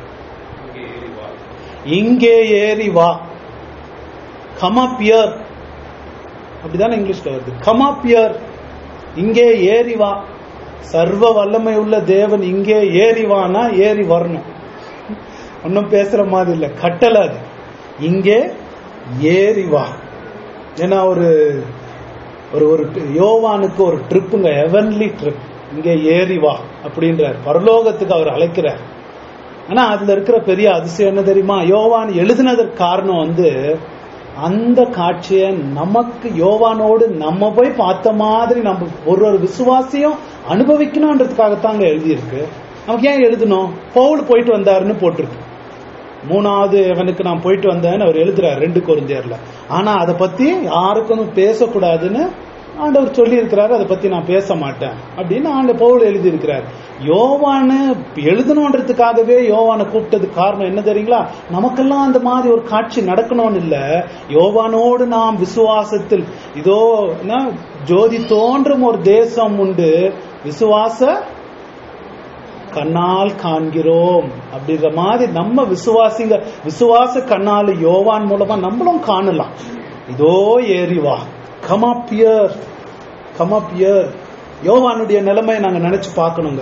இங்கே ஏறி வா கம் அப் இயர் அப்படிதானே இங்கிலீஷ்ல வருது கம் அப் இயர் இங்கே ஏறி வா சர்வ வல்லமை உள்ள தேவன் இங்கே ஏறி வானா ஏறி வரணும் ஒன்னும் பேசுற மாதிரி இல்ல கட்டளை அது இங்கே ஏறி வா ஏன்னா ஒரு ஒரு ஒரு யோவானுக்கு ஒரு ட்ரிப்புங்க ஹெவன்லி ட்ரிப் இங்கே ஏறி வா அப்படின்றார் பரலோகத்துக்கு அவர் அழைக்கிறார் ஆனா அதுல இருக்கிற பெரிய அதிசயம் என்ன தெரியுமா யோவான் எழுதினதற்கு காரணம் வந்து அந்த காட்சியை நமக்கு யோவானோடு நம்ம போய் பார்த்த மாதிரி நம்ம ஒரு ஒரு விசுவாசியும் அனுபவிக்கணும்ன்றதுக்காகத்தாங்க எழுதியிருக்கு நமக்கு ஏன் எழுதணும் பவுல் போயிட்டு வந்தாருன்னு போட்டிருக்கு மூணாவது அவனுக்கு நான் போயிட்டு வந்தேன்னு அவர் எழுதுறாரு ரெண்டு குருந்தியர்ல ஆனா அதை பத்தி யாருக்கும் பேசக்கூடாதுன்னு ஆண்டவர் சொல்லி இருக்கிறாரு அதை பத்தி நான் பேச மாட்டேன் அப்படின்னு ஆண்ட பவுல் எழுதி இருக்கிறார் யோவானு எழுதணுன்றதுக்காகவே யோவானை கூப்பிட்டதுக்கு காரணம் என்ன தெரியுங்களா நமக்கெல்லாம் அந்த மாதிரி ஒரு காட்சி நடக்கணும்னு இல்ல யோவானோடு நாம் விசுவாசத்தில் இதோ என்ன, ஜோதி தோன்றும் ஒரு தேசம் உண்டு விசுவாச கண்ணால் காண்கிறோம் அப்படின்ற மாதிரி நம்ம விசுவாசிங்க விசுவாச கண்ணால் யோவான் மூலமா நம்மளும் காணலாம் இதோ ஏறி வா come up here come up here யோவானுடைய நிலைமையை நாங்க நினைச்சு பார்க்கணுங்க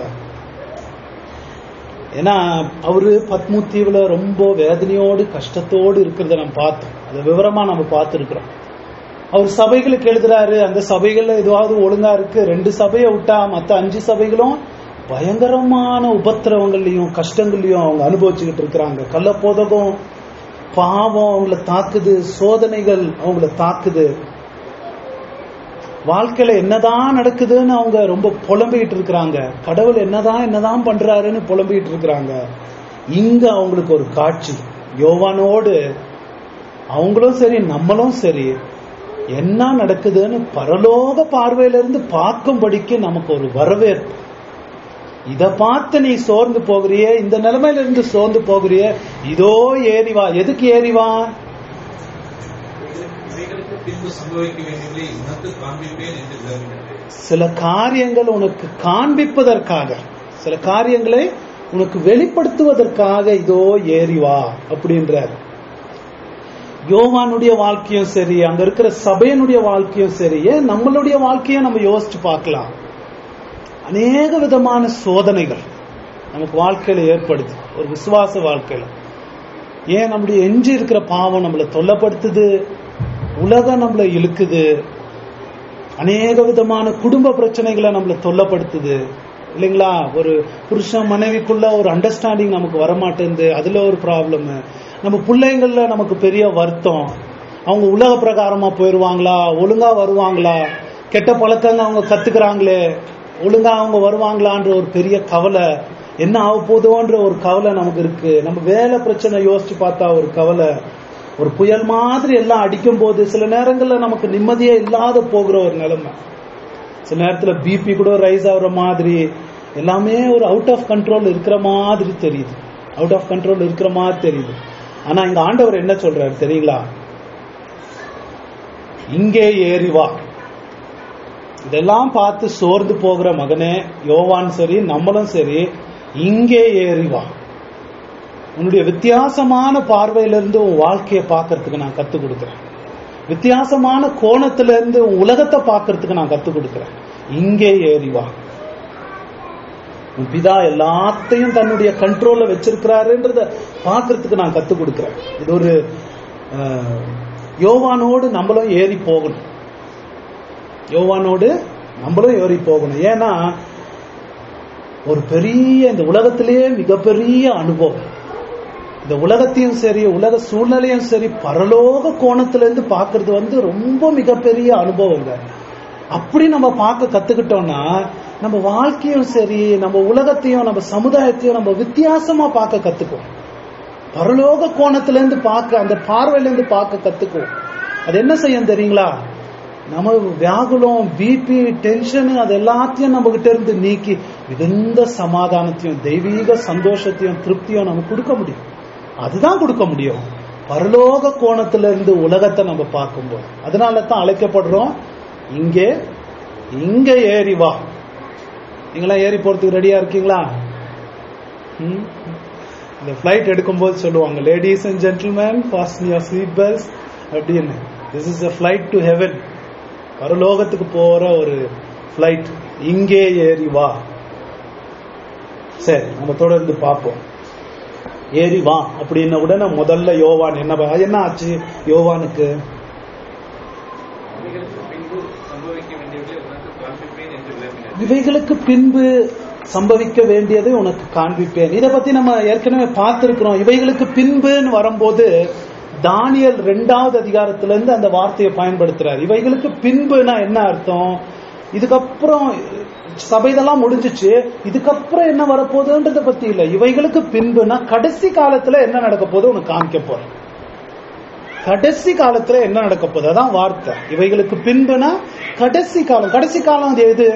ஏன்னா அவரு பத்மு தீவுல ரொம்ப வேதனையோடு கஷ்டத்தோடு இருக்கிறத நம்ம பார்த்தோம் அதை விவரமா நம்ம பார்த்துருக்கிறோம் அவர் சபைகளுக்கு எழுதுறாரு அந்த சபைகள்ல எதுவாவது ஒழுங்கா இருக்கு ரெண்டு சபையை விட்டா மத்த அஞ்சு சபைகளும் பயங்கரமான உபத்திரவங்கள்லயும் கஷ்டங்கள்லயும் அவங்க அனுபவிச்சுக்கிட்டு இருக்கிறாங்க கள்ளப்போதகம் பாவம் அவங்கள தாக்குது சோதனைகள் அவங்கள தாக்குது வாழ்க்கையில என்னதான் நடக்குதுன்னு அவங்க ரொம்ப புலம்பிக்கிட்டு இருக்கிறாங்க கடவுள் என்னதான் என்னதான் பண்றாருன்னு புலம்பிக்கிட்டு இருக்கிறாங்க இங்க அவங்களுக்கு ஒரு காட்சி யோவானோடு அவங்களும் சரி நம்மளும் சரி என்ன நடக்குதுன்னு பரலோக பார்வையில இருந்து பார்க்கும்படிக்கு நமக்கு ஒரு வரவேற்பு இத பார்த்து நீ சோர்ந்து போகிறியே இந்த நிலைமையில இருந்து சோர்ந்து போகிறியே இதோ ஏறிவா எதுக்கு ஏறிவா இவைகளுக்கு பின்பு சம்பவிக்க வேண்டியவர்களை உனக்கு காண்பிப்பேன் என்று விளம்பினது சில காரியங்கள் உனக்கு காண்பிப்பதற்காக சில காரியங்களை உனக்கு வெளிப்படுத்துவதற்காக இதோ ஏறிவா அப்படின்றார் யோவானுடைய வாழ்க்கையும் சரி அங்க இருக்கிற சபையனுடைய வாழ்க்கையும் சரி ஏன் நம்மளுடைய வாழ்க்கையை நம்ம யோசிச்சு பார்க்கலாம் அநேக விதமான சோதனைகள் நமக்கு வாழ்க்கையில ஏற்படுது ஒரு விசுவாச வாழ்க்கையில ஏன் நம்முடைய எஞ்சி இருக்கிற பாவம் நம்மளை தொல்லப்படுத்துது உலகம் நம்மளை இழுக்குது அநேக விதமான குடும்ப பிரச்சனைகளை நம்மளை தொல்லப்படுத்துது இல்லைங்களா ஒரு புருஷன் மனைவிக்குள்ள ஒரு அண்டர்ஸ்டாண்டிங் நமக்கு வரமாட்டேங்குது அதுல ஒரு ப்ராப்ளம் நம்ம பிள்ளைங்கள்ல நமக்கு பெரிய வருத்தம் அவங்க உலக பிரகாரமா போயிருவாங்களா ஒழுங்கா வருவாங்களா கெட்ட பழக்கங்க அவங்க கத்துக்கிறாங்களே ஒழுங்கா அவங்க வருவாங்களான்ற ஒரு பெரிய கவலை என்ன ஆக போதோன்ற ஒரு கவலை நமக்கு இருக்கு நம்ம வேலை பிரச்சனை யோசிச்சு பார்த்தா ஒரு கவலை ஒரு புயல் மாதிரி எல்லாம் அடிக்கும் போது சில நேரங்கள்ல நமக்கு நிம்மதியே இல்லாத போகிற ஒரு நிலைமை சில நேரத்துல பிபி கூட ரைஸ் ஆகுற மாதிரி எல்லாமே ஒரு அவுட் ஆஃப் கண்ட்ரோல் இருக்கிற மாதிரி தெரியுது அவுட் ஆஃப் கண்ட்ரோல் இருக்கிற மாதிரி தெரியுது ஆனா இங்க ஆண்டவர் என்ன சொல்றாரு தெரியுங்களா இங்கே ஏறி வா இதெல்லாம் பார்த்து சோர்ந்து போகிற மகனே யோவான் சரி நம்மளும் சரி இங்கே ஏறி வா உன்னுடைய வித்தியாசமான பார்வையிலிருந்து உன் வாழ்க்கையை பார்க்கறதுக்கு நான் கத்துக் கொடுக்குறேன் வித்தியாசமான கோணத்துல இருந்து உன் உலகத்தை பார்க்கறதுக்கு நான் கத்துக் கொடுக்குறேன் இங்கே ஏறி வா உன் பிதா எல்லாத்தையும் தன்னுடைய கண்ட்ரோல்ல வச்சிருக்கிறாருன்றத பார்க்கறதுக்கு நான் கத்துக் கொடுக்குறேன் இது ஒரு அஹ், யோவானோடு நம்மளும் ஏறி போகணும் யோவானோடு நம்மளும் ஏறி போகணும் ஏன்னா ஒரு பெரிய இந்த உலகத்திலேயே மிகப்பெரிய அனுபவம் இந்த உலகத்தையும் சரி உலக சூழ்நிலையும் சரி பரலோக கோணத்துல இருந்து பார்க்கிறது வந்து ரொம்ப மிகப்பெரிய அனுபவங்க அப்படி நம்ம பார்க்க கத்துக்கிட்டோம்னா நம்ம வாழ்க்கையும் சரி நம்ம உலகத்தையும் நம்ம சமுதாயத்தையும் நம்ம வித்தியாசமா பார்க்க கத்துக்குவோம் பரலோக கோணத்துல இருந்து பார்க்க அந்த பார்வையில இருந்து பார்க்க கத்துக்குவோம் அது என்ன செய்யும் தெரியுங்களா நம்ம வியாகுலம் பிபி டென்ஷன் அது எல்லாத்தையும் நம்ம கிட்ட இருந்து நீக்கி மிகுந்த சமாதானத்தையும் தெய்வீக சந்தோஷத்தையும் திருப்தியும் நம்ம கொடுக்க முடியும் அதுதான் கொடுக்க முடியும் பரலோக கோணத்துல இருந்து உலகத்தை நம்ம பார்க்கும்போது அதனால தான் அழைக்கப்படுறோம் இங்கே இங்க ஏறி வா நீங்களாம் ஏறி போறதுக்கு ரெடியா இருக்கீங்களா ம்? இந்த ஃபிளைட் எடுக்கும்போது சொல்லுவாங்க ladies and gentlemen fasten your seat belts அப்படின்னு this is a flight to heaven பரலோகத்துக்கு போற ஒரு ஃபிளைட் இங்கே ஏறி வா சரி நம்ம தொடர்ந்து பார்ப்போம் ஏறி வா அப்படின்ன உடனே முதல்ல யோவான் என்ன ப- என்ன ஆச்சு யோவானுக்கு அவைகளுக்கு பின்பு சம்பவிக்க வேண்டியவர்களை உனக்கு காண்பிப்பேன் என்று விளம்பினர் இவைகளுக்கு பின்பு சம்பவிக்க வேண்டியதை உனக்கு காண்பிப்பேன் இதை பத்தி நம்ம ஏற்கனவே பார்த்திருக்கிறோம் இவைகளுக்கு பின்புன்னு வரும்போது தானியல் ரெண்டாவது அதிகாரத்துல இருந்து அந்த வார்த்தையை பயன்படுத்துறாரு இவைகளுக்கு பின்புனா என்ன அர்த்தம் இதுக்கப்புறம் சபைதெல்லாம் முடிஞ்சிச்சு இதுக்கப்புறம் என்ன வரப்போகுதுன்றத பத்தி இல்ல இவைகளுக்கு பின்புனா கடைசி காலத்துல என்ன நடக்க போகுது உனக்கு காமிக்க போறேன் கடைசி காலத்துல என்ன நடக்க போகுது அதான் வார்த்தை இவைகளுக்கு பின்புனா கடைசி காலம் கடைசி காலம் அது எது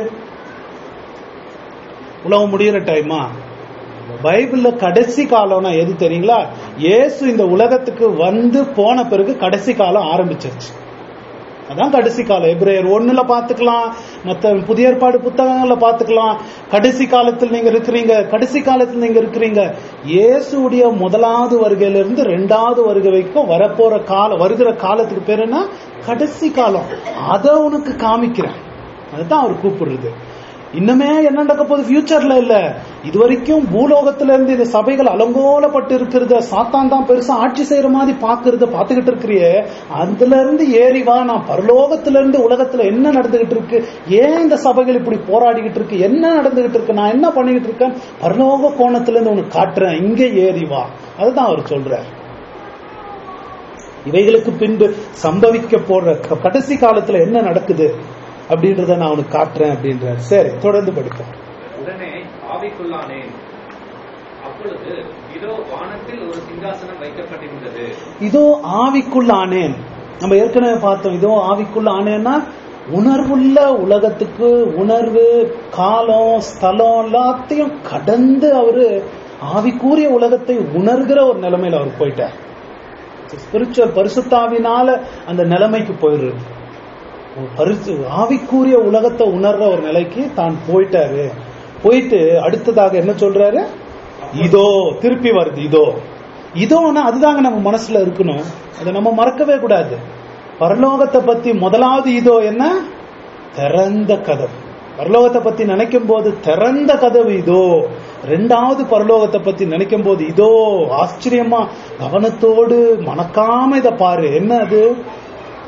உலகம் முடியிற டைமா பைபிள்ல கடைசி காலம்னா எது தெரியுங்களா இயேசு இந்த உலகத்துக்கு வந்து போன பிறகு கடைசி காலம் ஆரம்பிச்சிருச்சு அதான் கடைசி காலம் எப்ரேயர் ஒண்ணுல பாத்துக்கலாம் மத்த புதிய ஏற்பாடு புத்தகங்கள்ல பாத்துக்கலாம் கடைசி காலத்தில் நீங்க இருக்கிறீங்க கடைசி காலத்தில் நீங்க இருக்கிறீங்க இயேசுடைய முதலாவது வருகையிலிருந்து ரெண்டாவது வருகை வரைக்கும் வரப்போற காலம் வருகிற காலத்துக்கு பேர் என்ன கடைசி காலம் அதை உனக்கு காமிக்கிறேன் அதுதான் அவர் கூப்பிடுறது இன்னுமே என்ன நடக்க போகுது ஃபியூச்சர்ல இல்ல இது வரைக்கும் பூலோகத்துல இருந்து இந்த சபைகள் அலங்கோலப்பட்டு இருக்கிறத சாத்தான் தான் பெருசா ஆட்சி செய்யற மாதிரி பாக்குறத பாத்துக்கிட்டு இருக்கிறியே அதுல இருந்து ஏறி வா நான் பரலோகத்துல இருந்து உலகத்துல என்ன நடந்துகிட்டு இருக்கு ஏன் இந்த சபைகள் இப்படி போராடிக்கிட்டு இருக்கு என்ன நடந்துகிட்டு இருக்கு நான் என்ன பண்ணிக்கிட்டு இருக்கேன் பரலோக கோணத்துல இருந்து உனக்கு காட்டுறேன் இங்க ஏறி வா அதுதான் அவர் சொல்றார் இவைகளுக்கு பின்பு சம்பவிக்க போற க- கடைசி காலத்துல என்ன நடக்குது அப்படின்றத நான் உனக்கு காட்டுறேன் அப்படின்றார் சரி தொடர்ந்து படிப்போம் உடனே ஆவிக்குள்ளானேன் அப்பொழுது இதோ வானத்தில் ஒரு சிங்காசனம் வைக்கப்பட்டிருந்தது இதோ ஆவிக்குள்ள ஆனேன் நம்ம ஏற்கனவே பார்த்தோம் இதோ ஆவிக்குள்ள ஆனேன்னா உணர்வுள்ள உலகத்துக்கு உணர்வு காலம் ஸ்தலம் எல்லாத்தையும் கடந்து அவரு ஆவிக்கூறிய உலகத்தை உணர்கிற ஒரு நிலைமையில அவர் போயிட்டார் ஸ்பிரிச்சுவல் பரிசுத்தாவினால அந்த நிலைமைக்கு போயிடுறது ஒரு பரிசு ஆவிக்கூறிய உலகத்தை உணர்ற ஒரு நிலைக்கு தான் போயிட்டாரு போயிட்டு அடுத்ததாக என்ன சொல்றாரு இதோ திருப்பி வருது இதோ இதோன்னா அதுதாங்க நம்ம மனசுல இருக்கணும் அதை நம்ம மறக்கவே கூடாது பரலோகத்தை பத்தி முதலாவது இதோ என்ன திறந்த கதவு பரலோகத்தை பத்தி நினைக்கும் போது திறந்த கதவு இதோ ரெண்டாவது பரலோகத்தை பத்தி நினைக்கும் போது இதோ ஆச்சரியமா கவனத்தோடு மணக்காம இத பாரு என்ன அது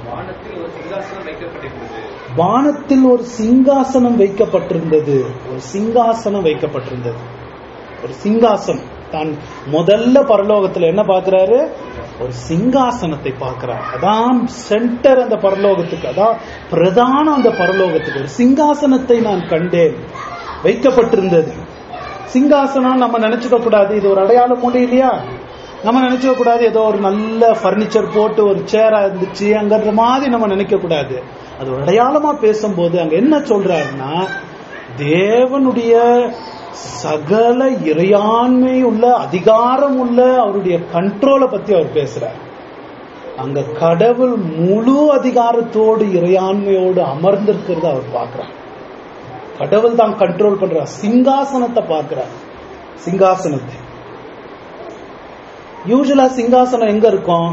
வானத்தில் ஒரு சிங்காசனம் வைக்கப்பட்டிருந்தது வானத்தில் ஒரு சிங்காசனம் வைக்கப்பட்டிருந்தது ஒரு சிங்காசனம் வைக்கப்பட்டிருந்தது ஒரு சிங்காசனம் தான் முதல்ல பரலோகத்துல என்ன பார்க்கிறாரு ஒரு சிங்காசனத்தை பார்க்கிறார் அதான் சென்டர் அந்த பரலோகத்துக்கு அதான் பிரதானம் அந்த பரலோகத்துக்கு ஒரு சிங்காசனத்தை நான் கண்டேன் வைக்கப்பட்டிருந்தது சிங்காசனம் நம்ம நினைச்சுக்க கூடாது இது ஒரு அடையாள மொழி இல்லையா நம்ம நினைச்சுக்க கூடாது ஏதோ ஒரு நல்ல பர்னிச்சர் போட்டு ஒரு சேரா இருந்துச்சு அங்கன்ற மாதிரி நம்ம நினைக்க கூடாது அது ஒரு அடையாளமா பேசும்போது அங்க என்ன சொல்றாருன்னா தேவனுடைய சகல இறையாண்மை உள்ள அதிகாரம் உள்ள அவருடைய கண்ட்ரோலை பத்தி அவர் பேசுறார் அங்க கடவுள் முழு அதிகாரத்தோடு இறையாண்மையோடு அமர்ந்திருக்கிறத அவர் பார்க்கிறார் கடவுள் தான் கண்ட்ரோல் பண்றார் சிங்காசனத்தை பார்க்கிறார் சிங்காசனத்தை யூஸ்வலா சிங்காசனம் எங்க இருக்கும்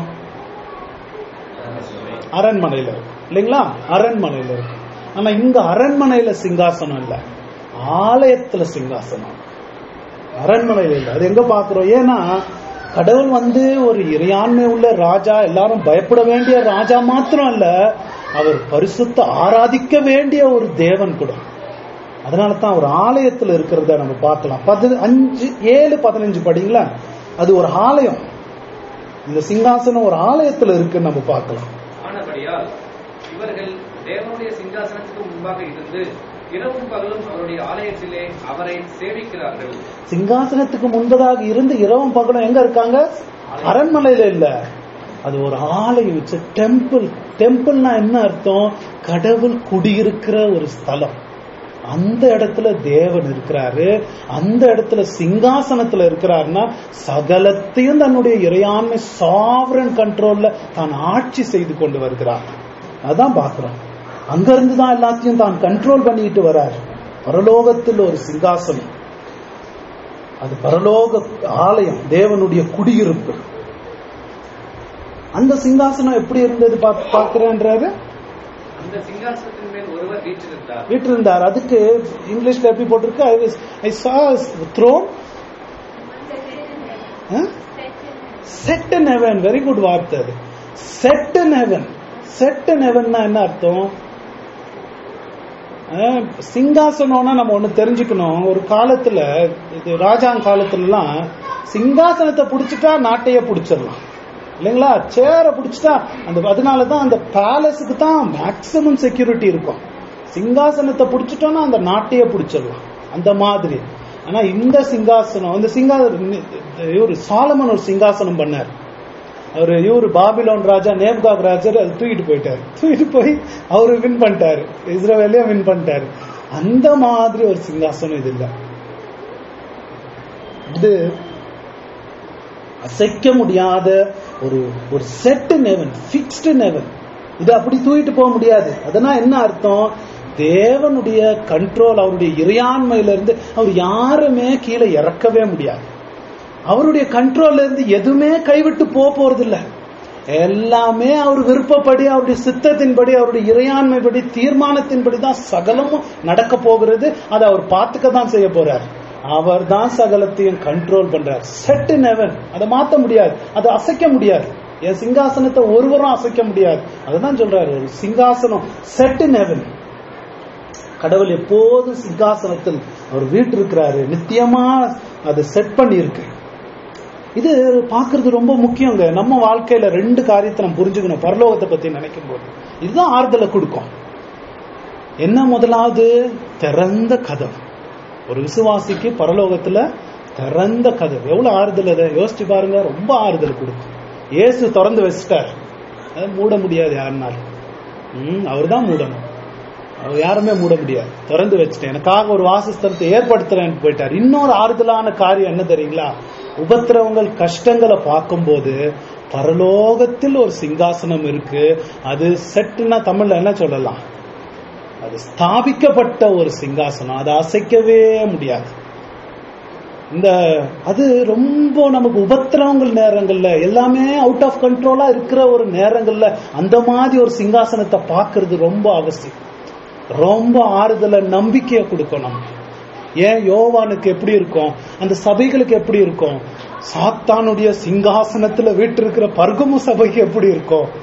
அரண்மனையில இருக்கும் இல்லைங்களா அரண்மனையில இருக்கும் ஆனா இங்க அரண்மனையில சிங்காசனம் இல்ல ஆலயத்துல சிங்காசனம் அரண்மனையில இல்ல அது எங்க பாக்குறோம் ஏன்னா கடவுள் வந்து ஒரு இறையாண்மை உள்ள ராஜா எல்லாரும் பயப்பட வேண்டிய ராஜா மாத்திரம் இல்ல அவர் பரிசுத்த ஆராதிக்க வேண்டிய ஒரு தேவன் கூட அதனால தான் ஒரு ஆலயத்துல இருக்கிறத நம்ம பார்க்கலாம் பதி அஞ்சு ஏழு பதினஞ்சு படிங்களா அது ஒரு ஆலயம் இந்த சிங்காசனம் ஒரு ஆலயத்துல இருக்குன்னு நம்ம பார்க்கலாம் ஆனபடியால் இவர்கள் தேவனுடைய சிங்காசனத்துக்கு முன்பாக இருந்து இரவும் பகலும் அவருடைய ஆலயத்திலே அவரை சேவிக்கிறார்கள் சிங்காசனத்துக்கு முன்பதாக இருந்து இரவும் பகலும் எங்க இருக்காங்க அரண்மனையில இல்ல அது ஒரு ஆலயம் இட்ஸ் டெம்பிள் டெம்பிள்னா என்ன அர்த்தம் கடவுள் குடியிருக்கிற ஒரு ஸ்தலம் அந்த இடத்துல தேவன் இருக்கிறாரு அந்த இடத்துல சிங்காசனத்துல இருக்கிறாருன்னா சகலத்தையும் தன்னுடைய இறையாண்மை சாவரன் கண்ட்ரோல்ல தான் ஆட்சி செய்து கொண்டு வருகிறார் அதான் பாக்குறோம் அங்கிருந்து தான் எல்லாத்தையும் தான் கண்ட்ரோல் பண்ணிட்டு வர்றார் பரலோகத்தில் ஒரு சிங்காசனம் அது பரலோக ஆலயம் தேவனுடைய குடியிருப்பு அந்த சிங்காசனம் எப்படி இருந்தது பா- பார்க்கிறேன்றாரு அந்த சிங்காசனத்தின் மேல் ஒருவர் வீற்றிருந்தார் வீட்டிருந்தார் அதுக்கு இங்கிலீஷ்ல எப்படி போட்டிருக்கு I saw throne set in heaven very good வார்த்தை அது set in heaven set in ஹெவன்னா என்ன அர்த்தம் அஹ், சிங்காசனம்னா நம்ம ஒண்ணு தெரிஞ்சுக்கணும் ஒரு காலத்துல இது ராஜாங்க காலத்துலலாம் சிங்காசனத்தை புடிச்சிட்டா நாட்டையே புடிச்சிடலாம் இல்லைங்களா சேரை புடிச்சிட்டா அந்த அதனாலதான் அந்த பேலஸுக்கு தான் மேக்சிமம் செக்யூரிட்டி இருக்கும் சிங்காசனத்தை புடிச்சிட்டோம்னா அந்த நாட்டையே புடிச்சிடலாம் அந்த மாதிரி ஆனா இந்த சிங்காசனம் இந்த சிங்கா இவரு சாலமன் ஒரு சிங்காசனம் பண்ணார் அவரு இவரு பாபிலோன் ராஜா நேப்காப் ராஜர் அது தூக்கிட்டு போயிட்டாரு தூக்கிட்டு போய் அவரு வின் பண்ணிட்டாரு இஸ்ரேலையே வின் பண்ணிட்டாரு அந்த மாதிரி ஒரு சிங்காசனம் இது இல்ல இது அசைக்க முடியாத ஒரு ஒரு செட் நெவன் ஃபிக்ஸ்டு நெவன் இது அப்படி தூக்கிட்டு போக முடியாது அதனால் என்ன அர்த்தம் தேவனுடைய கண்ட்ரோல் அவருடைய இறையாண்மையில இருந்து அவர் யாருமே கீழே இறக்கவே முடியாது அவருடைய கண்ட்ரோல்ல இருந்து எதுவுமே கைவிட்டு போக போறது இல்ல எல்லாமே அவர் விருப்பப்படி அவருடைய சித்தத்தின்படி அவருடைய இறையாண்மைப்படி தீர்மானத்தின்படி தான் சகலமும் நடக்க போகிறது அதை அவர் பார்த்துக்க தான் செய்ய போறார் அவர் தான் சகலத்தையும் கண்ட்ரோல் பண்றார் செட் இன் ஹெவன் அதை மாத்த முடியாது அதை அசைக்க முடியாது என் சிங்காசனத்தை ஒருவரும் அசைக்க முடியாது அதுதான் சொல்றாரு ஒரு சிங்காசனம் செட் இன் ஹெவன் கடவுள் எப்போதும் சிங்காசனத்தில் அவர் வீட்டிருக்கிறாரு நித்தியமா அதை செட் பண்ணி இருக்கு இது பார்க்கிறது ரொம்ப முக்கியங்க நம்ம வாழ்க்கையில ரெண்டு காரியத்தை நம்ம புரிஞ்சுக்கணும் பரலோகத்தை பத்தி நினைக்கும் போது இதுதான் ஆறுதலை கொடுக்கும் என்ன முதலாவது திறந்த கதவு ஒரு விசுவாசிக்கு பரலோகத்துல திறந்த கதவு எவ்வளவு ஆறுதல் அதை யோசிச்சு பாருங்க ரொம்ப ஆறுதல் கொடுக்கும் இயேசு திறந்து வச்சிட்டார் அதை மூட முடியாது யாருனாலும் ம் அவர் தான் மூடணும் அவர் யாருமே மூட முடியாது திறந்து வச்சுட்டேன் எனக்காக ஒரு வாசஸ்தலத்தை ஏற்படுத்துறேன்னு போயிட்டார் இன்னொரு ஆறுதலான காரியம் என்ன தெரியுங்களா உபத்திரவங்கள் கஷ்டங்களை பார்க்கும்போது பரலோகத்தில் ஒரு சிங்காசனம் இருக்கு அது செட்டுனா தமிழ்ல என்ன சொல்லலாம் அது ஸ்தாபிக்கப்பட்ட ஒரு சிங்காசனம் அதை அசைக்கவே முடியாது இந்த அது ரொம்ப நமக்கு உபத்திரவங்கள் நேரங்கள்ல எல்லாமே அவுட் ஆஃப் கண்ட்ரோலா இருக்கிற ஒரு நேரங்கள்ல அந்த மாதிரி ஒரு சிங்காசனத்தை பார்க்கிறது ரொம்ப அவசியம் ரொம்ப ஆறுதல நம்பிக்கையை கொடுக்கும் நமக்கு ஏன் யோவானுக்கு எப்படி இருக்கும் அந்த சபைகளுக்கு எப்படி இருக்கும் சாத்தானுடைய சிங்காசனத்துல வீட்டிருக்கிற பர்கமு சபைக்கு எப்படி இருக்கும்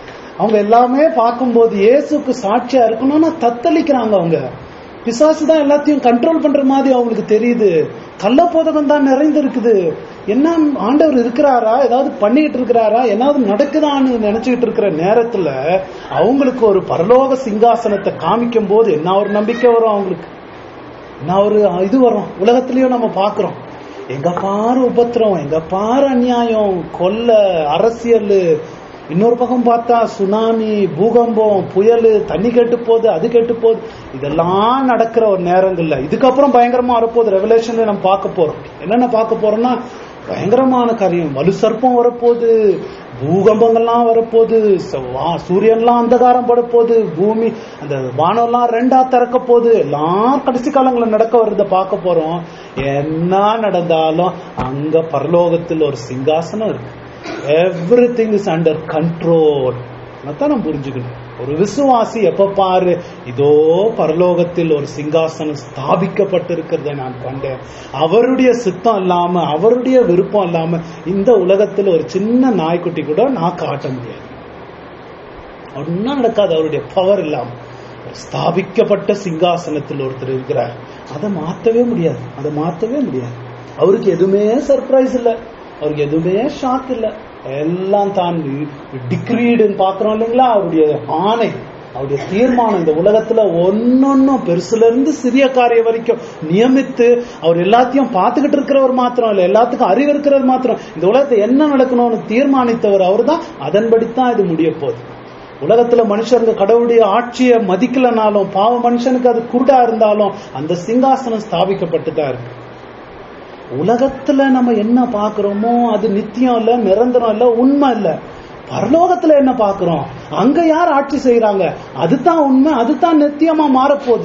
அவங்க எல்லாமே பார்க்கும்போது இயேசுக்கு சாட்சியா இருக்கணும்னா தத்தளிக்கிறாங்க அவங்க பிசாசு தான் எல்லாத்தையும் கண்ட்ரோல் பண்ற மாதிரி அவங்களுக்கு தெரியுது கள்ளப்போதகம் தான் நிறைந்திருக்குது என்ன ஆண்டவர் இருக்கிறாரா ஏதாவது பண்ணிட்டு இருக்கிறாரா ஏதாவது நடக்குதான்னு நினைச்சுக்கிட்டு இருக்கிற நேரத்துல அவங்களுக்கு ஒரு பரலோக சிங்காசனத்தை காமிக்கும் போது என்ன ஒரு நம்பிக்கை வரும் அவங்களுக்கு என்ன ஒரு இது வரும் உலகத்திலயும் நம்ம பாக்குறோம் எங்க பாரு உபத்திரம் எங்க பாரு அநியாயம் கொல்ல அரசியல் இன்னொரு பக்கம் பார்த்தா சுனாமி பூகம்பம் புயல் தண்ணி கெட்டு போகுது அது கெட்டு போகுது இதெல்லாம் நடக்கிற ஒரு நேரங்கள்ல இதுக்கப்புறம் பயங்கரமா வரப்போகுது ரெவலேஷன்ல நம்ம பார்க்க போறோம் என்னென்ன பார்க்க போறோம்னா பயங்கரமான காரியம் வலு சர்ப்பம் வரப்போகுது பூகம்பங்கள்லாம் வரப்போகுது ச- வா- சூரியன்லாம் அந்தகாரம் பட போகுது பூமி அந்த வானம்லாம் ரெண்டா திறக்க போகுது எல்லாம் கடைசி காலங்களில் நடக்க வர்றத பார்க்க போறோம் என்ன நடந்தாலும் அங்க பரலோகத்தில் ஒரு சிங்காசனம் இருக்கு everything is under control அதான் நம்ம புரிஞ்சுக்கணும் ஒரு விசுவாசி எப்ப பாரு இதோ பரலோகத்தில் ஒரு சிங்காசனம் ஸ்தாபிக்கப்பட்டிருக்கிறத நான் கண்டேன் அவருடைய சித்தம் இல்லாம அவருடைய விருப்பம் இல்லாம இந்த உலகத்தில் ஒரு சின்ன நாய்க்குட்டி கூட நான் காட்ட முடியாது ஒன்னும் நடக்காது அவருடைய பவர் இல்லாம ஒரு ஸ்தாபிக்கப்பட்ட சிங்காசனத்தில் ஒருத்தர் இருக்கிறார் அதை மாத்தவே முடியாது அதை மாத்தவே முடியாது அவருக்கு எதுவுமே சர்ப்ரைஸ் இல்ல அவருக்கு எதுவுமே ஷாக் இல்ல எல்லாம் தான் டிக்ரீடுன்னு பாக்குறோம் இல்லைங்களா அவருடைய ஆணை அவருடைய தீர்மானம் இந்த உலகத்துல ஒன்னொன்னும் பெருசுல இருந்து சிறிய காரியம் வரைக்கும் நியமித்து அவர் எல்லாத்தையும் பார்த்துக்கிட்டு இருக்கிறவர் மாத்திரம் இல்ல எல்லாத்துக்கும் அறிவு இருக்கிறவர் மாத்திரம் இந்த உலகத்தை என்ன நடக்கணும்னு தீர்மானித்தவர் அவர்தான் அதன்படித்தான் இது முடிய போகுது உலகத்துல மனுஷங்க கடவுளுடைய ஆட்சியை மதிக்கலனாலும் பாவ மனுஷனுக்கு அது குருடா இருந்தாலும் அந்த சிங்காசனம் ஸ்தாபிக்கப்பட்டு தான் இருக்கு உலகத்துல நம்ம என்ன பாக்குறோமோ அது நித்தியம் இல்ல நிரந்தரம் இல்ல உண்மை இல்ல பரலோகத்துல என்ன பாக்குறோம் அங்க யார் ஆட்சி செய்யறாங்க அதுதான் உண்மை அதுதான் நித்தியமா மாறப்போகுது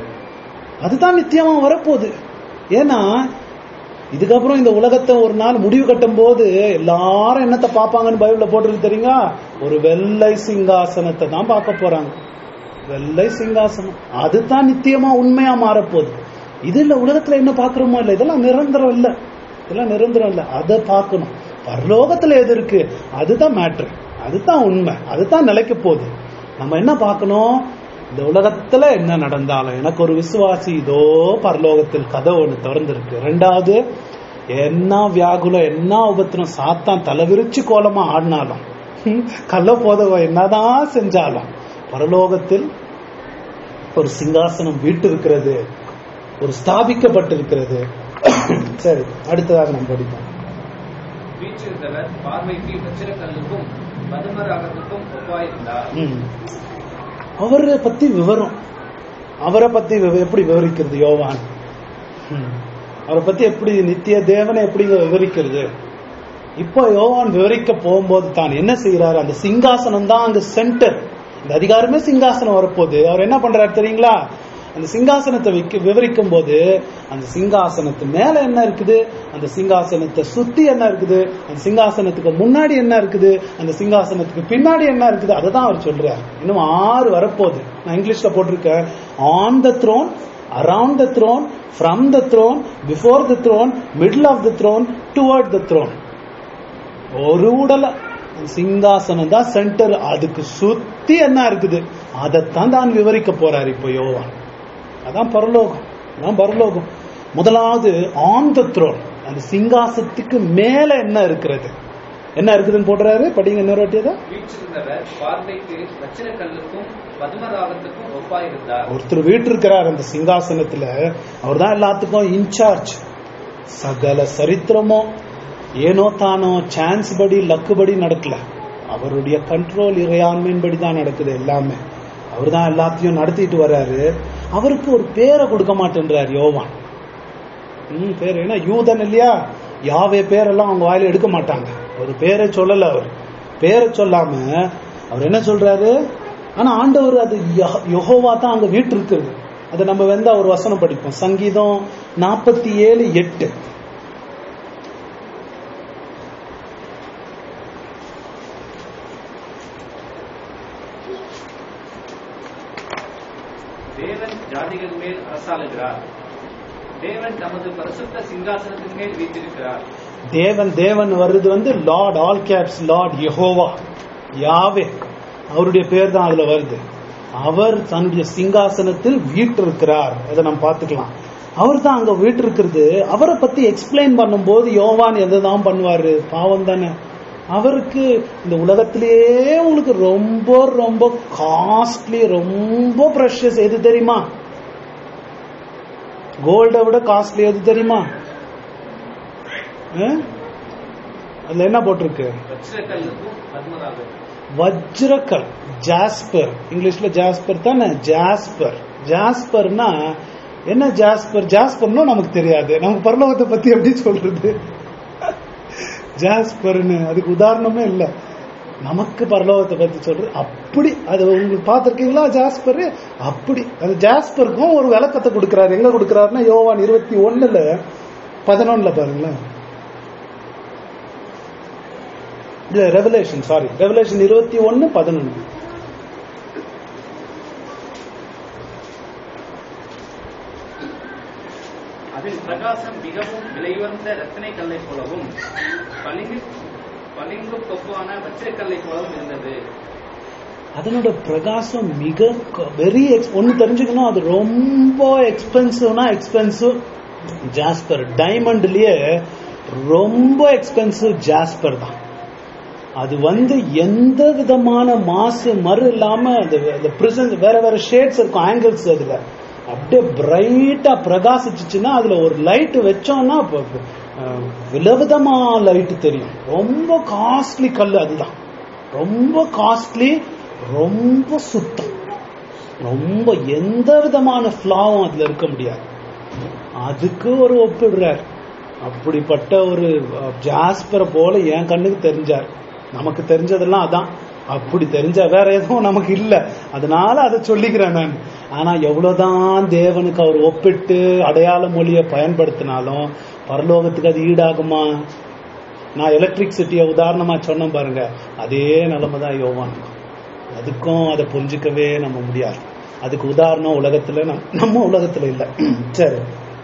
அதுதான் நித்தியமா வரப்போகுது ஏன்னா இதுக்கப்புறம் இந்த உலகத்தை ஒரு நாள் முடிவு கட்டும் போது எல்லாரும் என்னத்தை பார்ப்பாங்கன்னு பைபிள்ல போட்டிருக்கு தெரியுங்க ஒரு வெள்ளை சிங்காசனத்தை தான் பார்க்க போறாங்க வெள்ளை சிங்காசனம் அதுதான் நித்தியமா உண்மையா மாறப்போகுது இது இல்ல உலகத்துல என்ன பாக்குறோமோ இல்ல இதெல்லாம் நிரந்தரம் இல்ல இதெல்லாம் நிரந்தரம் இல்ல அதை பார்க்கணும் பரலோகத்துல எது இருக்கு அதுதான் மேட்ரு அதுதான் உண்மை அதுதான் நிலைக்க போகுது நம்ம என்ன பார்க்கணும் இந்த உலகத்துல என்ன நடந்தாலும் எனக்கு ஒரு விசுவாசி இதோ பரலோகத்தில் கதை ஒண்ணு திறந்திருக்கு ரெண்டாவது என்ன வியாகுலம் என்ன உபத்திரம் சாத்தான் தலைவிரிச்சு கோலமா ஆடினாலும் கள்ள போதவ என்னதான் செஞ்சாலும் பரலோகத்தில் ஒரு சிங்காசனம் வீட்டு இருக்கிறது ஒரு ஸ்தாபிக்கப்பட்டிருக்கிறது சரி அடுத்ததாக நம்ம படிப்போம் வீற்றிருந்தவர் பார்வைக்கு வச்சிரக்கல்லுக்கும் மதுமராகத்துக்கும் ஒப்பாயிருந்தார் ம். அவரை பத்தி விவரம் அவரை பத்தி விவ- எப்படி விவரிக்கிறது யோவான் ம். அவரை பத்தி எப்படி நித்திய தேவனை எப்படி விவரிக்கிறது இப்போ யோவான் விவரிக்க போகும்போது தான் என்ன செய்யறாரு அந்த சிங்காசனம் தான் அங்க சென்டர் இந்த அதிகாரமே சிங்காசனம் வரப்போகுது அவர் என்ன பண்றாரு தெரியுங்களா அந்த சிங்காசனத்தை விக்க- விவரிக்கும் போது அந்த சிங்காசனத்து மேல என்ன இருக்குது அந்த சிங்காசனத்தை சுத்தி என்ன இருக்குது அந்த சிங்காசனத்துக்கு முன்னாடி என்ன இருக்குது அந்த சிங்காசனத்துக்கு பின்னாடி என்ன இருக்குது அதை தான் அவர் சொல்றார் இன்னும் ஆறு வரப்போகுது நான் இங்கிலீஷ்ல போட்டிருக்கேன் on the throne around the throne from the throne before the throne middle of the throne toward the throne ஒரு உடல சிங்காசனம் தான் சென்டர் அதுக்கு சுத்தி என்ன இருக்குது அதைத்தான் தான் விவரிக்க போறாரு இப்போ யோவான் அதான் பரலோகம் அதான் பரலோகம் முதலாவது ஆன் த த்ரோன் அந்த சிங்காசத்துக்கு மேல என்ன இருக்கிறது என்ன இருக்குதுன்னு போடுறாரு படிங்க இன்னொரு வாட்டியதை வீற்றிருந்தவர் பார்வைக்கு வச்சிரக்கல்லுக்கும் பதுமராகத்துக்கும் ஒப்பாயிருந்தார் ஒருத்தர் வீட்டு இருக்கிறார் அந்த சிங்காசனத்துல அவர் தான் எல்லாத்துக்கும் இன்சார்ஜ் சகல சரித்திரமோ ஏனோ தானோ சான்ஸ் படி லக்கு படி நடக்கல அவருடைய கண்ட்ரோல் இறையாண்மையின்படி தான் நடக்குது எல்லாமே அவர் தான் எல்லாத்தையும் நடத்திட்டு வர்றாரு அவருக்கு ஒரு பேரை கொடுக்க மாட்டேன்றார் யோவான் ம் பேர் ஏன்னா யூதன் இல்லையா யாவே பேரெல்லாம் அவங்க வாயில எடுக்க மாட்டாங்க ஒரு பேரை சொல்லல அவர் பேரை சொல்லாம அவர் என்ன சொல்றாரு ஆனா ஆண்டவர் அது யஹ- யெகோவா தான் அங்க வீட்டு இருக்குது அதை நம்ம வந்து ஒரு வசனம் படிப்போம் சங்கீதம் நாற்பத்தி ஏழு எட்டு தேவன் ஜாதிகள் மேல் அரசாளுகிறார் தேவன் தமது பரிசுத்த சிங்காசனத்தின் மேல் வீற்றிருக்கிறார் தேவன் தேவன் வர்றது வந்து Lord all caps Lord Jehovah Yahweh அவருடைய பேர் தான் அதுல வருது அவர் தன்னுடைய சிங்காசனத்தில் வீற்றிருக்கிறார் அதை நம்ம பார்த்துக்கலாம் அவர் தான் அங்க வீற்றிருக்கிறது அவரை பத்தி எக்ஸ்பிளைன் பண்ணும்போது யோவான் எதைதான் பண்ணுவாரு பாவம் தானே அவருக்கு இந்த உலகத்திலேயே உங்களுக்கு ரொம்ப ரொம்ப காஸ்ட்லி ரொம்ப ப்ரெஷஸ் எது தெரியுமா கோல்டை விட காஸ்ட்லி எது தெரியுமா ஆ? அதுல என்ன போட்டிருக்கு வச்சிரக்கல்லுக்கும் பத்மராகம் வஜ்ரக்கல் ஜாஸ்பர் இங்கிலீஷ்ல ஜாஸ்பர் தானே ஜாஸ்பர் ஜாஸ்பர்னா என்ன ஜாஸ்பர் ஜாஸ்பர்னா நமக்கு தெரியாது நமக்கு பரலோகத்தை பத்தி எப்படி சொல்றது ஜாஸ்பர்னு அதுக்கு உதாரணமே இல்ல நமக்கு பரலோகத்தை பத்தி சொல்றது அப்படி அது உங்களுக்கு பார்த்திருக்கீங்களா ஜாஸ்பர் அப்படி அது ஜாஸ்பருக்கும் ஒரு விளக்கத்தை கொடுக்கிறாரு எங்க கொடுக்கிறாருன்னா யோவான் இருபத்தி ஒண்ணுல பதினொன்னுல பாருங்களேன் இல்ல ரெவலேஷன் சாரி ரெவலேஷன் இருபத்தி ஒன்னு பதினொன்னு அதில் பிரகாசம் மிகவும் விலையுயர்ந்த ரத்தினை கல்லை போலவும் பளிங்கு பளிங்கு கொப்பான வச்சிரக்கல்லை போலவும் இருந்தது அதனோட பிரகாசம் மிக வெரி ஒன்னு தெரிஞ்சுக்கணும் அது ரொம்ப எக்ஸ்பென்சிவ்னா எக்ஸ்பென்சிவ் ஜாஸ்பர் டைமண்ட்லயே ரொம்ப எக்ஸ்பென்சிவ் ஜாஸ்பர் தான் அது வந்து எந்த விதமான மாசு மறு இல்லாம அந்த அந்த பிரசன்ஸ் வேற வேற ஷேட்ஸ் இருக்கும் ஆங்கிள்ஸ் அதுல அப்படியே பிரைட்டா பிரகாசிச்சுச்சுன்னா அதுல ஒரு லைட் வச்சோம்னா அப்ப, அஹ், விதவிதமா லைட் தெரியும் ரொம்ப காஸ்ட்லி கல் அதுதான் ரொம்ப காஸ்ட்லி ரொம்ப சுத்தம் ரொம்ப எந்த விதமான ஃபிளாவும் அதுல இருக்க முடியாது அதுக்கு ஒரு ஒப்பிடுறார் அப்படிப்பட்ட ஒரு ஜாஸ்பரை போல என் கண்ணுக்கு தெரிஞ்சார் நமக்கு தெரிஞ்சதெல்லாம் அதான் அப்படி தெரிஞ்ச வேற எதுவும் நமக்கு இல்ல அதனால அதை சொல்லிக்கிறேன் நான் ஆனா எவ்வளவுதான் தேவனுக்கு அவர் ஒப்பிட்டு அடையாள மொழியை பயன்படுத்தினாலும் பரலோகத்துக்கு அது ஈடாகுமா நான் எலக்ட்ரிசிட்டியை உதாரணமா சொன்னேன் பாருங்க அதே நிலைமை தான் யோவான் அதுக்கும் அதை புரிஞ்சுக்கவே நம்ம முடியாது அதுக்கு உதாரணம் உலகத்துல நம்- நம்ம உலகத்துல இல்ல சரி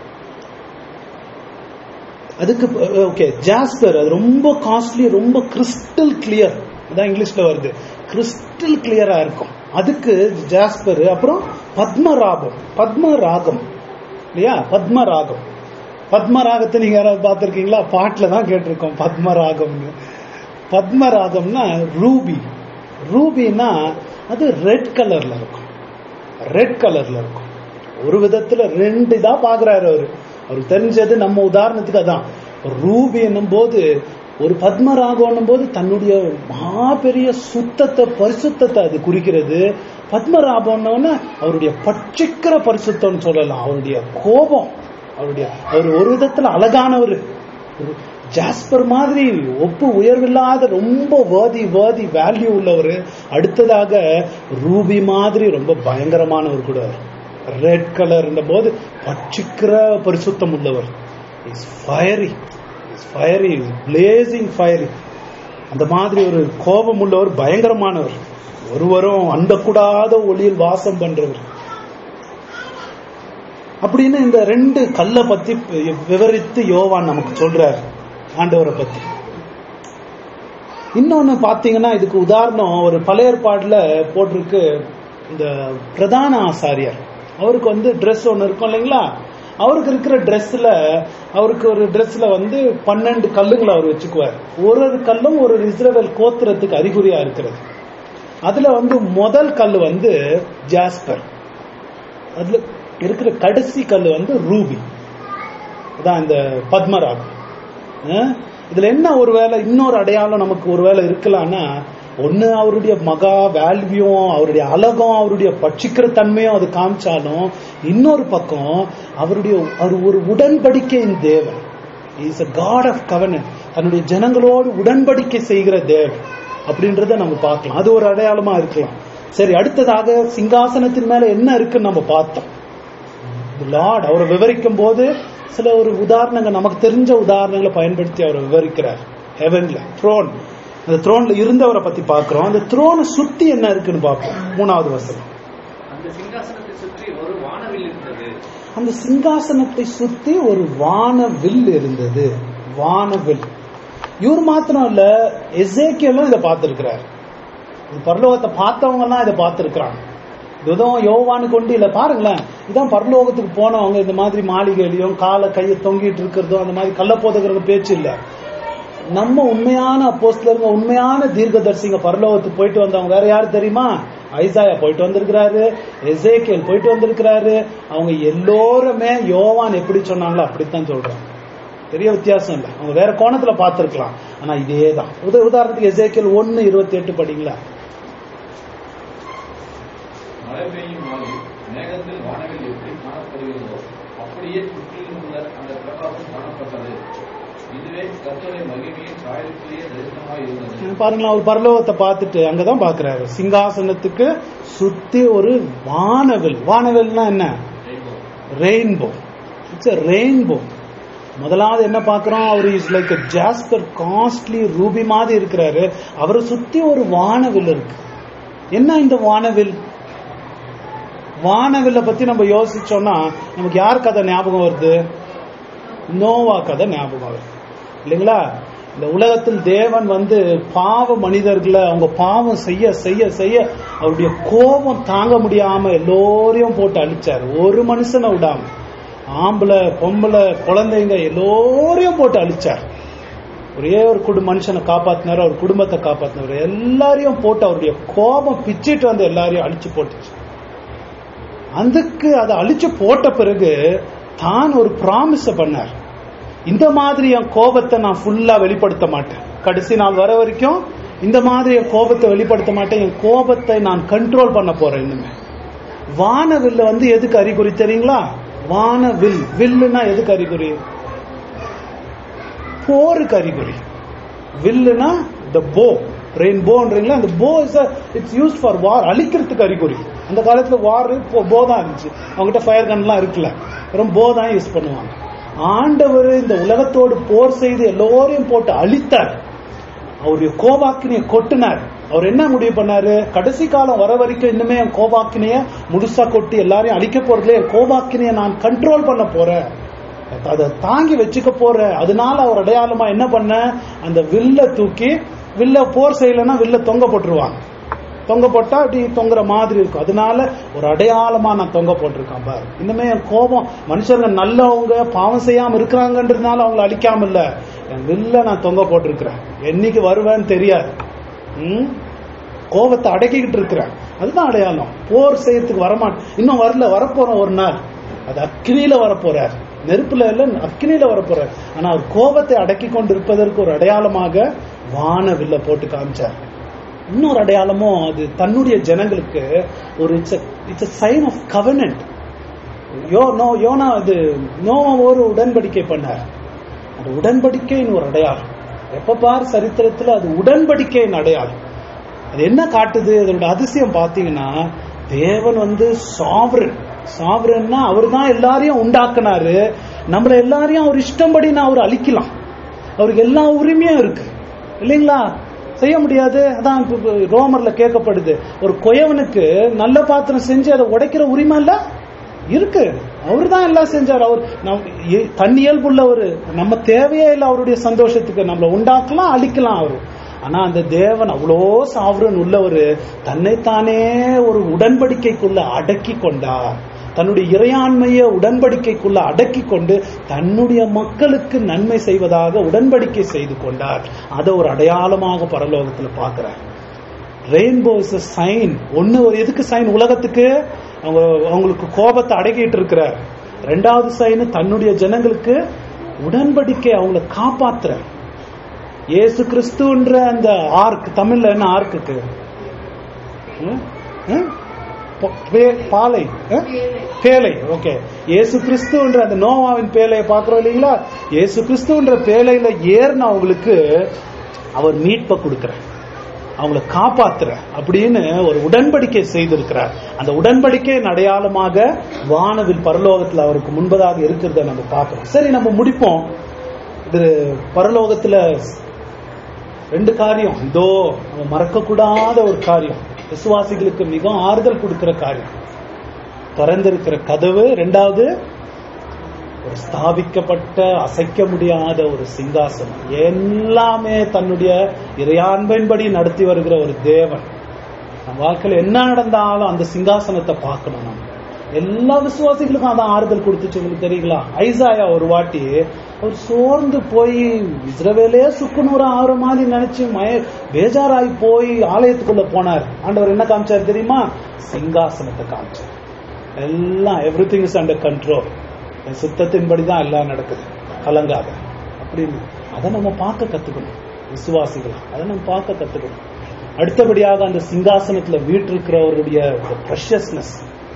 அதுக்கு ஓகே ஜாஸ்பர் அது ரொம்ப காஸ்ட்லி ரொம்ப கிறிஸ்டல் கிளியர் அதான் இங்கிலீஷ்ல வருது கிறிஸ்டல் கிளியரா இருக்கும் அதுக்கு ஜாஸ்பர் அப்புறம் பத்மராகம் பத்மராகம் இல்லையா பத்மராகம் பத்மராகத்தை நீங்க யாராவது பார்த்திருக்கீங்களா பாட்டுல தான் கேட்டிருக்கோம் பத்மராகம்னு பத்மராகம்னா ரூபி ரூபினா அது ரெட் கலர்ல இருக்கும் ரெட் கலர்ல இருக்கும் ஒரு விதத்துல ரெண்டு இதா பாக்குறாரு அவரு அவருக்கு தெரிஞ்சது நம்ம உதாரணத்துக்கு அதான் ரூபி என்னும் போது ஒரு பத்மராகம் போது தன்னுடைய மகா பெரிய சுத்தத்தை பரிசுத்தத்தை அது குறிக்கிறது பத்மராபம்னு அவருடைய பட்சிக்கிற பரிசுத்தம்னு சொல்லலாம் அவருடைய கோபம் அவருடைய அவர் ஒரு விதத்துல அழகானவர் ஒரு ஜாஸ்பர் மாதிரி ஒப்பு உயர்வில்லாத ரொம்ப வேதி வேதி வேல்யூ உள்ளவர் அடுத்ததாக ரூபி மாதிரி ரொம்ப பயங்கரமானவர் கூட ரெட் கலர் போது பட்சிக்கிற பரிசுத்தம் உள்ளவர் is fiery is fiery blazing fiery அந்த மாதிரி ஒரு கோபம் உள்ளவர் பயங்கரமானவர் ஒருவரும் அண்டக்கூடாத ஒளியில் வாசம் பண்றவர் அப்படின்னு இந்த ரெண்டு கல்லை பத்தி விவரித்து யோவான் நமக்கு சொல்றாரு ஆண்டவரை பத்தி இன்னொன்னு பாத்தீங்கன்னா இதுக்கு உதாரணம் ஒரு பழைய ஏற்பாடுல போட்டிருக்கு இந்த பிரதான ஆசாரியர் அவருக்கு வந்து Dress ஒன்று இருக்கும் இல்லைங்களா அவருக்கு இருக்கிற Dressல அவருக்கு ஒரு Dressல வந்து பன்னெண்டு கல்லுங்களை அவர் வச்சுக்குவார் ஒரு ஒரு கல்லும் ஒரு இஸ்ரவேல் கோத்திரத்துக்கு அறிகுறியா இருக்கிறது அதுல வந்து முதல் கல் வந்து ஜாஸ்பர் அதுல இருக்கிற கடைசி கல் வந்து ரூபி அதான் இந்த பத்மராகம் அஹ் இதுல என்ன ஒருவேளை இன்னொரு அடையாளம் நமக்கு ஒருவேளை இருக்கலாம்னா ஒண்ணு அவருடைய மகா வேல்வியும் அவருடைய அழகும் அவருடைய பட்சிக்கிற தன்மையும் அது காமிச்சாலும் இன்னொரு பக்கம் அவருடைய அவர் ஒரு உடன்படிக்கையின் தேவன் is a God of covenant தன்னுடைய ஜனங்களோடு உடன்படிக்கை செய்கிற தேவன் அப்படின்றத நம்ம பார்க்கலாம் அது ஒரு அடையாளமா இருக்கலாம் சரி அடுத்ததாக சிங்காசனத்தின் மேல என்ன இருக்குன்னு நம்ம பார்த்தோம் லார்ட் அவரை விவரிக்கும் போது சில ஒரு உதாரணங்கள் நமக்கு தெரிஞ்ச உதாரணங்களை பயன்படுத்தி அவரை விவரிக்கிறார் ஹெவன்ல த்ரோன் அந்த த்ரோன்ல இருந்தவரை பத்தி பார்க்கிறோம் அந்த த்ரோனை சுத்தி என்ன இருக்குன்னு பார்ப்போம் மூணாவது வசனம் அந்த சிங்காசனத்தை சுற்றி ஒரு வானவில் இருந்தது அந்த சிங்காசனத்தை சுத்தி ஒரு வானவில் இருந்தது வானவில் இவர் மாத்திரம் இல்ல எசேக்கியலும் இதை பார்த்திருக்கிறார் இது பரலோகத்தை பார்த்தவங்க எல்லாம் இதை பார்த்திருக்கிறாங்க இதுதான் யோவானு கொண்டு இல்ல பாருங்களேன் இதான் பரலோகத்துக்கு போனவங்க இந்த மாதிரி மாளிகையிலையும் காலை கையை தொங்கிட்டு இருக்கிறதும் அந்த மாதிரி கள்ள போதகிறவங்க பேச்சு இல்ல நம்ம உண்மையான அப்போஸ்தலருங்க உண்மையான தீர்க்கதரிசிங்க பரலோகத்துக்கு போயிட்டு வந்தவங்க வேற யாரு தெரியுமா ஐசாயா போயிட்டு வந்திருக்கிறாரு எசேக்கியல் போயிட்டு வந்திருக்கிறாரு அவங்க எல்லோருமே யோவான் எப்படி சொன்னாங்களோ அப்படித்தான் சொல்றாங்க பெரிய வித்தியாசம் இல்லை அவங்க வேற கோணத்துல பார்த்திருக்கலாம் ஆனா இதே தான் உத உதாரணத்துக்கு எசேக்கியல் ஒன்னு இருபத்தி எட்டு படிங்களா மழை பெய்யும் நாளில் மேகத்தில் வானவில் எப்படி காணப்படுகிறதோ அப்படியே சுற்றிலும் உள்ள அந்த பிரகாசம் காணப்பட்டது இதுவே கர்த்தருடைய மகிமையின் சாயலுக்குரிய தரிசனமாய் இருந்தது பாருங்களா அவர் பரலோகத்தை பார்த்துட்டு அங்கதான் பாக்குறாரு சிங்காசனத்துக்கு சுத்தி ஒரு வானவில் வானவில்னா என்ன ரெயின்போ இட்ஸ் ரெயின்போ முதலாவது என்ன பார்க்கிறோம் அவர் is like jasper costly ruby மாதிரி இருக்கிறாரு அவரை சுத்தி ஒரு வானவில் இருக்கு என்ன இந்த வானவில் வானவில்லை பத்தி நம்ம யோசிச்சோம்னா நமக்கு யார் கதை ஞாபகம் வருது நோவா கதை ஞாபகம் வருது இல்லைங்களா இந்த உலகத்தில் தேவன் வந்து பாவ மனிதர்களை அவங்க பாவம் செய்ய செய்ய செய்ய அவருடைய கோபம் தாங்க முடியாம எல்லோரையும் போட்டு அழிச்சாரு ஒரு மனுஷனை விடாம ஆம்பளை பொம்பளை குழந்தைங்க எல்லோரையும் போட்டு அழிச்சார் ஒரே ஒரு குடு மனுஷனை காப்பாத்தினாரு அவர் குடும்பத்தை காப்பாத்தினாரு எல்லாரையும் போட்டு அவருடைய கோபம் பிச்சிட்டு வந்து எல்லாரையும் அழிச்சு போட்டுச்சு அதுக்கு அதை அழிச்சு போட்ட பிறகு தான் ஒரு ப்ராமிஸ பண்ணார் இந்த மாதிரி என் கோபத்தை நான் ஃபுல்லா வெளிப்படுத்த மாட்டேன் கடைசி நாள் வர வரைக்கும் இந்த மாதிரி என் கோபத்தை வெளிப்படுத்த மாட்டேன் என் கோபத்தை நான் கண்ட்ரோல் பண்ண போறேன் இனிமே வானவில்ல வந்து எதுக்கு அறிகுறி தெரியுங்களா வானவில் வில்லுனா எதுக்கு அறிகுறி போருக்கு அறிகுறி வில்லுனா த போ ரெயின்போன்றீங்களா அந்த bow is it's use for war அழிக்கிறதுக்கு அறிகுறி அந்த காலத்துல வார் போ தான் இருந்துச்சு அவங்ககிட்ட ஃபயர் கன்லாம் இருக்குல்ல வெறும் போ தான் யூஸ் பண்ணுவாங்க ஆண்டவர் இந்த உலகத்தோடு போர் செய்து எல்லோரையும் போட்டு அழித்தார் அவருடைய கோபாக்கினிய கொட்டினார் அவர் என்ன முடிவு பண்ணாரு கடைசி காலம் வர வரைக்கும் இன்னுமே என் கோபாக்கினிய முழுசா கொட்டி எல்லாரையும் அழிக்க போறதுல என் கோபாக்கினிய நான் கண்ட்ரோல் பண்ண போறேன் அதை தாங்கி வச்சுக்க போறேன் அதனால அவர் அடையாளமா என்ன பண்ண அந்த வில்ல தூக்கி வில்ல போர் செய்யலைன்னா வில்ல தொங்க போட்டுருவாங்க தொங்க போட்டா அப்படி தொங்குற மாதிரி இருக்கும் அதனால ஒரு அடையாளமா நான் தொங்க போட்டிருக்கேன் பாரு இன்னுமே என் கோபம் மனுஷங்க நல்லவங்க பாவம் செய்யாம இருக்கிறாங்கன்றதுனால அவங்கள அழிக்காம இல்ல என் வில்ல நான் தொங்க போட்டிருக்கிறேன் என்னைக்கு வருவேன்னு தெரியாது ம்? கோபத்தை அடக்கிக்கிட்டு இருக்கிறேன் அதுதான் அடையாளம் போர் செய்யறதுக்கு வரமாட்டேன் இன்னும் வரல வரப்போறோம் ஒரு நாள் அது அக்னியில வரப்போறார் நெருப்புல இல்ல அக்னியில வரப்போறார் ஆனா அவர் கோபத்தை அடக்கி கொண்டு இருப்பதற்கு ஒரு அடையாளமாக வானவில்ல போட்டு காமிச்சார் இன்னொரு அடையாளமும் அது தன்னுடைய ஜனங்களுக்கு ஒரு it's it's sign of covenant யோ நோ யோனா அது நோவா ஒரு உடன்படிக்கை பண்ணார் அந்த உடன்படிக்கையின் ஒரு அடையாளம் எப்ப பார் சரித்திரத்துல அது உடன்படிக்கையின் அடையாளம் அது என்ன காட்டுது அதோட அதிசயம் பாத்தீங்கன்னா தேவன் வந்து சாவரன் சாவரன்னா அவர் தான் எல்லாரையும் உண்டாக்குனாரு நம்மள எல்லாரையும் அவர் இஷ்டம்படி நான் அவர் அழிக்கலாம் அவருக்கு எல்லா உரிமையும் இருக்கு இல்லைங்களா செய்ய முடியாது அதான் இப்ப- இப்ப ரோமர்ல கேட்கப்படுது ஒரு கொயவனுக்கு நல்ல பாத்திரம் செஞ்சு அதை உடைக்கிற உரிமை இல்ல இருக்கு அவர் தான் எல்லாம் செஞ்சார் அவர் நம் இ- தன்னியல்புள்ளவர் நம்ம தேவையே இல்லை அவருடைய சந்தோஷத்துக்கு நம்மள உண்டாக்கலாம் அழிக்கலாம் அவரு ஆனா அந்த தேவன் அவ்வளோ சாவரன் உள்ளவர் தன்னைத்தானே ஒரு உடன்படிக்கைக்குள்ள அடக்கி கொண்டார் தன்னுடைய இறையாண்மைய உடன்படிக்கைக்குள்ள அடக்கி கொண்டு தன்னுடைய மக்களுக்கு நன்மை செய்வதாக உடன்படிக்கை செய்து கொண்டார் அதை ஒரு அடையாளமாக பரலோகத்துல பார்க்கிறார் ரெயின்போ இஸ் a சைன் ஒன்னு ஒரு எதுக்கு சைன் உலகத்துக்கு அவங்க அவங்களுக்கு கோபத்தை அடக்கிட்டு இருக்கிறார் ரெண்டாவது சைன் தன்னுடைய ஜனங்களுக்கு உடன்படிக்கை அவங்கள காப்பாத்துற இயேசு கிறிஸ்துன்ற அந்த ஆர்க் தமிழ்ல என்ன ஆர்க்குக்கு ம்? ம்? ப- பே- பாலை ம்? பேலை ஓகே இயேசு கிறிஸ்துன்ற அந்த நோவாவின் பேலையை பார்க்கிறோம் இல்லைங்களா இயேசு கிறிஸ்துன்ற பேலையில ஏறினவங்களுக்கு அவர் மீட்பை கொடுக்கிறார் அவங்கள காப்பாத்துற அப்படின்னு ஒரு உடன்படிக்கை செய்திருக்கிறார் அந்த உடன்படிக்கையின் அடையாளமாக வானவில் பரலோகத்துல அவருக்கு முன்பதாக இருக்கிறத நம்ம பார்க்கிறோம் சரி நம்ம முடிப்போம் இது பரலோகத்துல ரெண்டு காரியம் இதோ நம்ம மறக்கக்கூடாத ஒரு காரியம் விசுவாசிகளுக்கு மிக ஆறுதல் கொடுக்கிற காரியம் திறந்திருக்கிற கதவு ரெண்டாவது ஒரு ஸ்தாபிக்கப்பட்ட அசைக்க முடியாத ஒரு சிங்காசனம் எல்லாமே தன்னுடைய இறையாண்பின்படி நடத்தி வருகிற ஒரு தேவன் நம்ம வாழ்க்கையில என்ன நடந்தாலும் அந்த சிங்காசனத்தை பார்க்கணும் நம்ம எல்லா விசுவாசிகளுக்கும் அதான் ஆறுதல் கொடுத்துச்சு உங்களுக்கு தெரியுங்களா ஐசாயா ஒரு வாட்டி அவர் சோர்ந்து போய் இஸ்ரவேலே சுக்குநூறு ஆறு மாதிரி நினைச்சு மய பேஜாராய் போய் ஆலயத்துக்குள்ள போனார் ஆண்டவர் என்ன காமிச்சார் தெரியுமா சிங்காசனத்தை காமிச்சார் எல்லாம் everything is under control என் சித்தத்தின்படி தான் எல்லாம் நடக்குது கலங்காத அப்படின்னு அதை நம்ம பார்க்க கத்துக்கணும் விசுவாசிகள் அதை நம்ம பார்க்க கத்துக்கணும் அடுத்தபடியாக அந்த சிங்காசனத்துல வீட்டிருக்கிறவருடைய ப்ரெஷஸ்னஸ்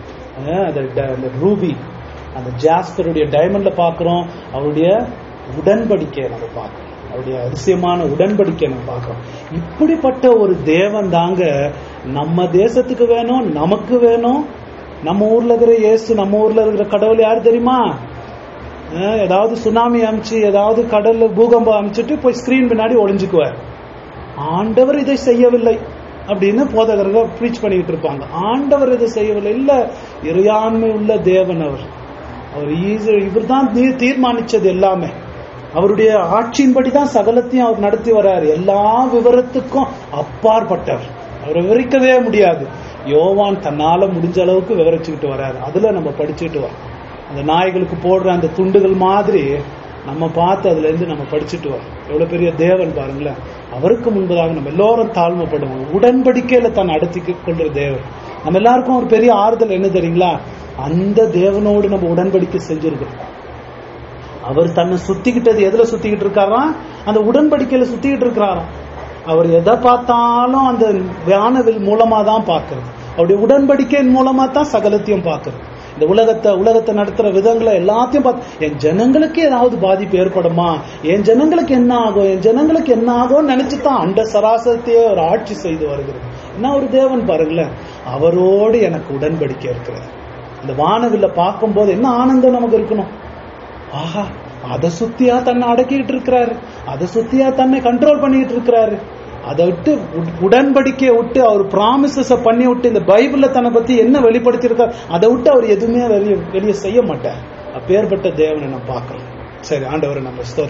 அந்த ரூபி அந்த ஜாஸ்பருடைய டைமண்ட்ல பார்க்கிறோம் அவருடைய உடன்படிக்கையை நம்ம பார்க்கிறோம் அவருடைய அதிசயமான உடன்படிக்கை நம்ம பார்க்கிறோம் இப்படிப்பட்ட ஒரு தேவன் தாங்க நம்ம தேசத்துக்கு வேணும் நமக்கு வேணும் நம்ம ஊர்ல இருக்கிற இயேசு நம்ம ஊர்ல இருக்கிற கடவுள் யார் தெரியுமா அஹ் ஏதாவது சுனாமி அமிச்சு ஏதாவது கடல்ல பூகம்பம் அமிச்சிட்டு போய் ஸ்கிரீன் பின்னாடி ஒளிஞ்சுக்குவார் ஆண்டவர் இதை செய்யவில்லை அப்படின்னு போதகர்கள் ப்ரீச் பண்ணிட்டு இருப்பாங்க ஆண்டவர் இதை செய்யவில்லை இல்ல இறையாண்மை உள்ள தேவன் அவர் அவர் இவர் தான் தீர்மானிச்சது எல்லாமே அவருடைய ஆட்சியின்படி தான் சகலத்தையும் அவர் நடத்தி வர்றாரு எல்லா விவரத்துக்கும் அப்பாற்பட்டவர் அவரை விவரிக்கவே முடியாது யோவான் தன்னால முடிஞ்ச அளவுக்கு விவரிச்சுக்கிட்டு வர்றாரு அதுல நம்ம படிச்சுட்டு வரோம் அந்த நாய்களுக்கு போடுற அந்த துண்டுகள் மாதிரி நம்ம பார்த்து அதுல இருந்து நம்ம படிச்சுட்டு வரோம் எவ்வளவு பெரிய தேவன் பாருங்களேன் அவருக்கு முன்பதாக நம்ம எல்லாரும் தாழ்மைப்படுவோம் உடன்படிக்கையில தன் அடுத்திக் கொள்ற தேவன் நம்ம எல்லாருக்கும் ஒரு பெரிய ஆறுதல் என்ன தெரியுங்களா அந்த தேவனோடு நம்ம உடன்படிக்கை செஞ்சிருக்கோம் அவர் தன்னை சுத்திக்கிட்டது எதுல சுத்திக்கிட்டு இருக்காராம் அந்த உடன்படிக்கையில சுத்திக்கிட்டு இருக்கிறாராம் அவர் எதை பார்த்தாலும் அந்த வானவில் மூலமா தான் பார்க்கறது அவருடைய உடன்படிக்கையின் மூலமா தான் சகலத்தையும் பார்க்கறது இந்த உலகத்தை உலகத்தை நடத்துற விதங்களை எல்லாத்தையும் பார்த்து என் ஜனங்களுக்கு ஏதாவது பாதிப்பு ஏற்படுமா என் ஜனங்களுக்கு என்ன ஆகும் என் ஜனங்களுக்கு என்ன ஆகும் நினைச்சுதான் அண்ட சராசரத்தையே ஒரு ஆட்சி செய்து வருகிறது என்ன ஒரு தேவன் பாருங்களேன் அவரோடு எனக்கு உடன்படிக்கை இருக்கிறது இந்த வானவில்ல பார்க்கும்போது என்ன ஆனந்தம் நமக்கு இருக்கணும் ஆஹா அதை சுத்தியா தன்னை அடக்கிட்டு இருக்கிறாரு அதை சுத்தியா தன்னை கண்ட்ரோல் பண்ணிட்டு இருக்கிறாரு அதை விட்டு உடன்படிக்கையை விட்டு அவர் ப்ராமிசஸ பண்ணி விட்டு இந்த பைபிள்ல தன்னை பத்தி என்ன வெளிப்படுத்தியிருக்கார் அதை விட்டு அவர் எதுவுமே வெளியே வெளியே செய்ய மாட்டார் அப்பேற்பட்ட தேவனை நம்ம பார்க்கிறோம் சரி ஆண்டவரை நம்ம ஸ்தோத்திரம்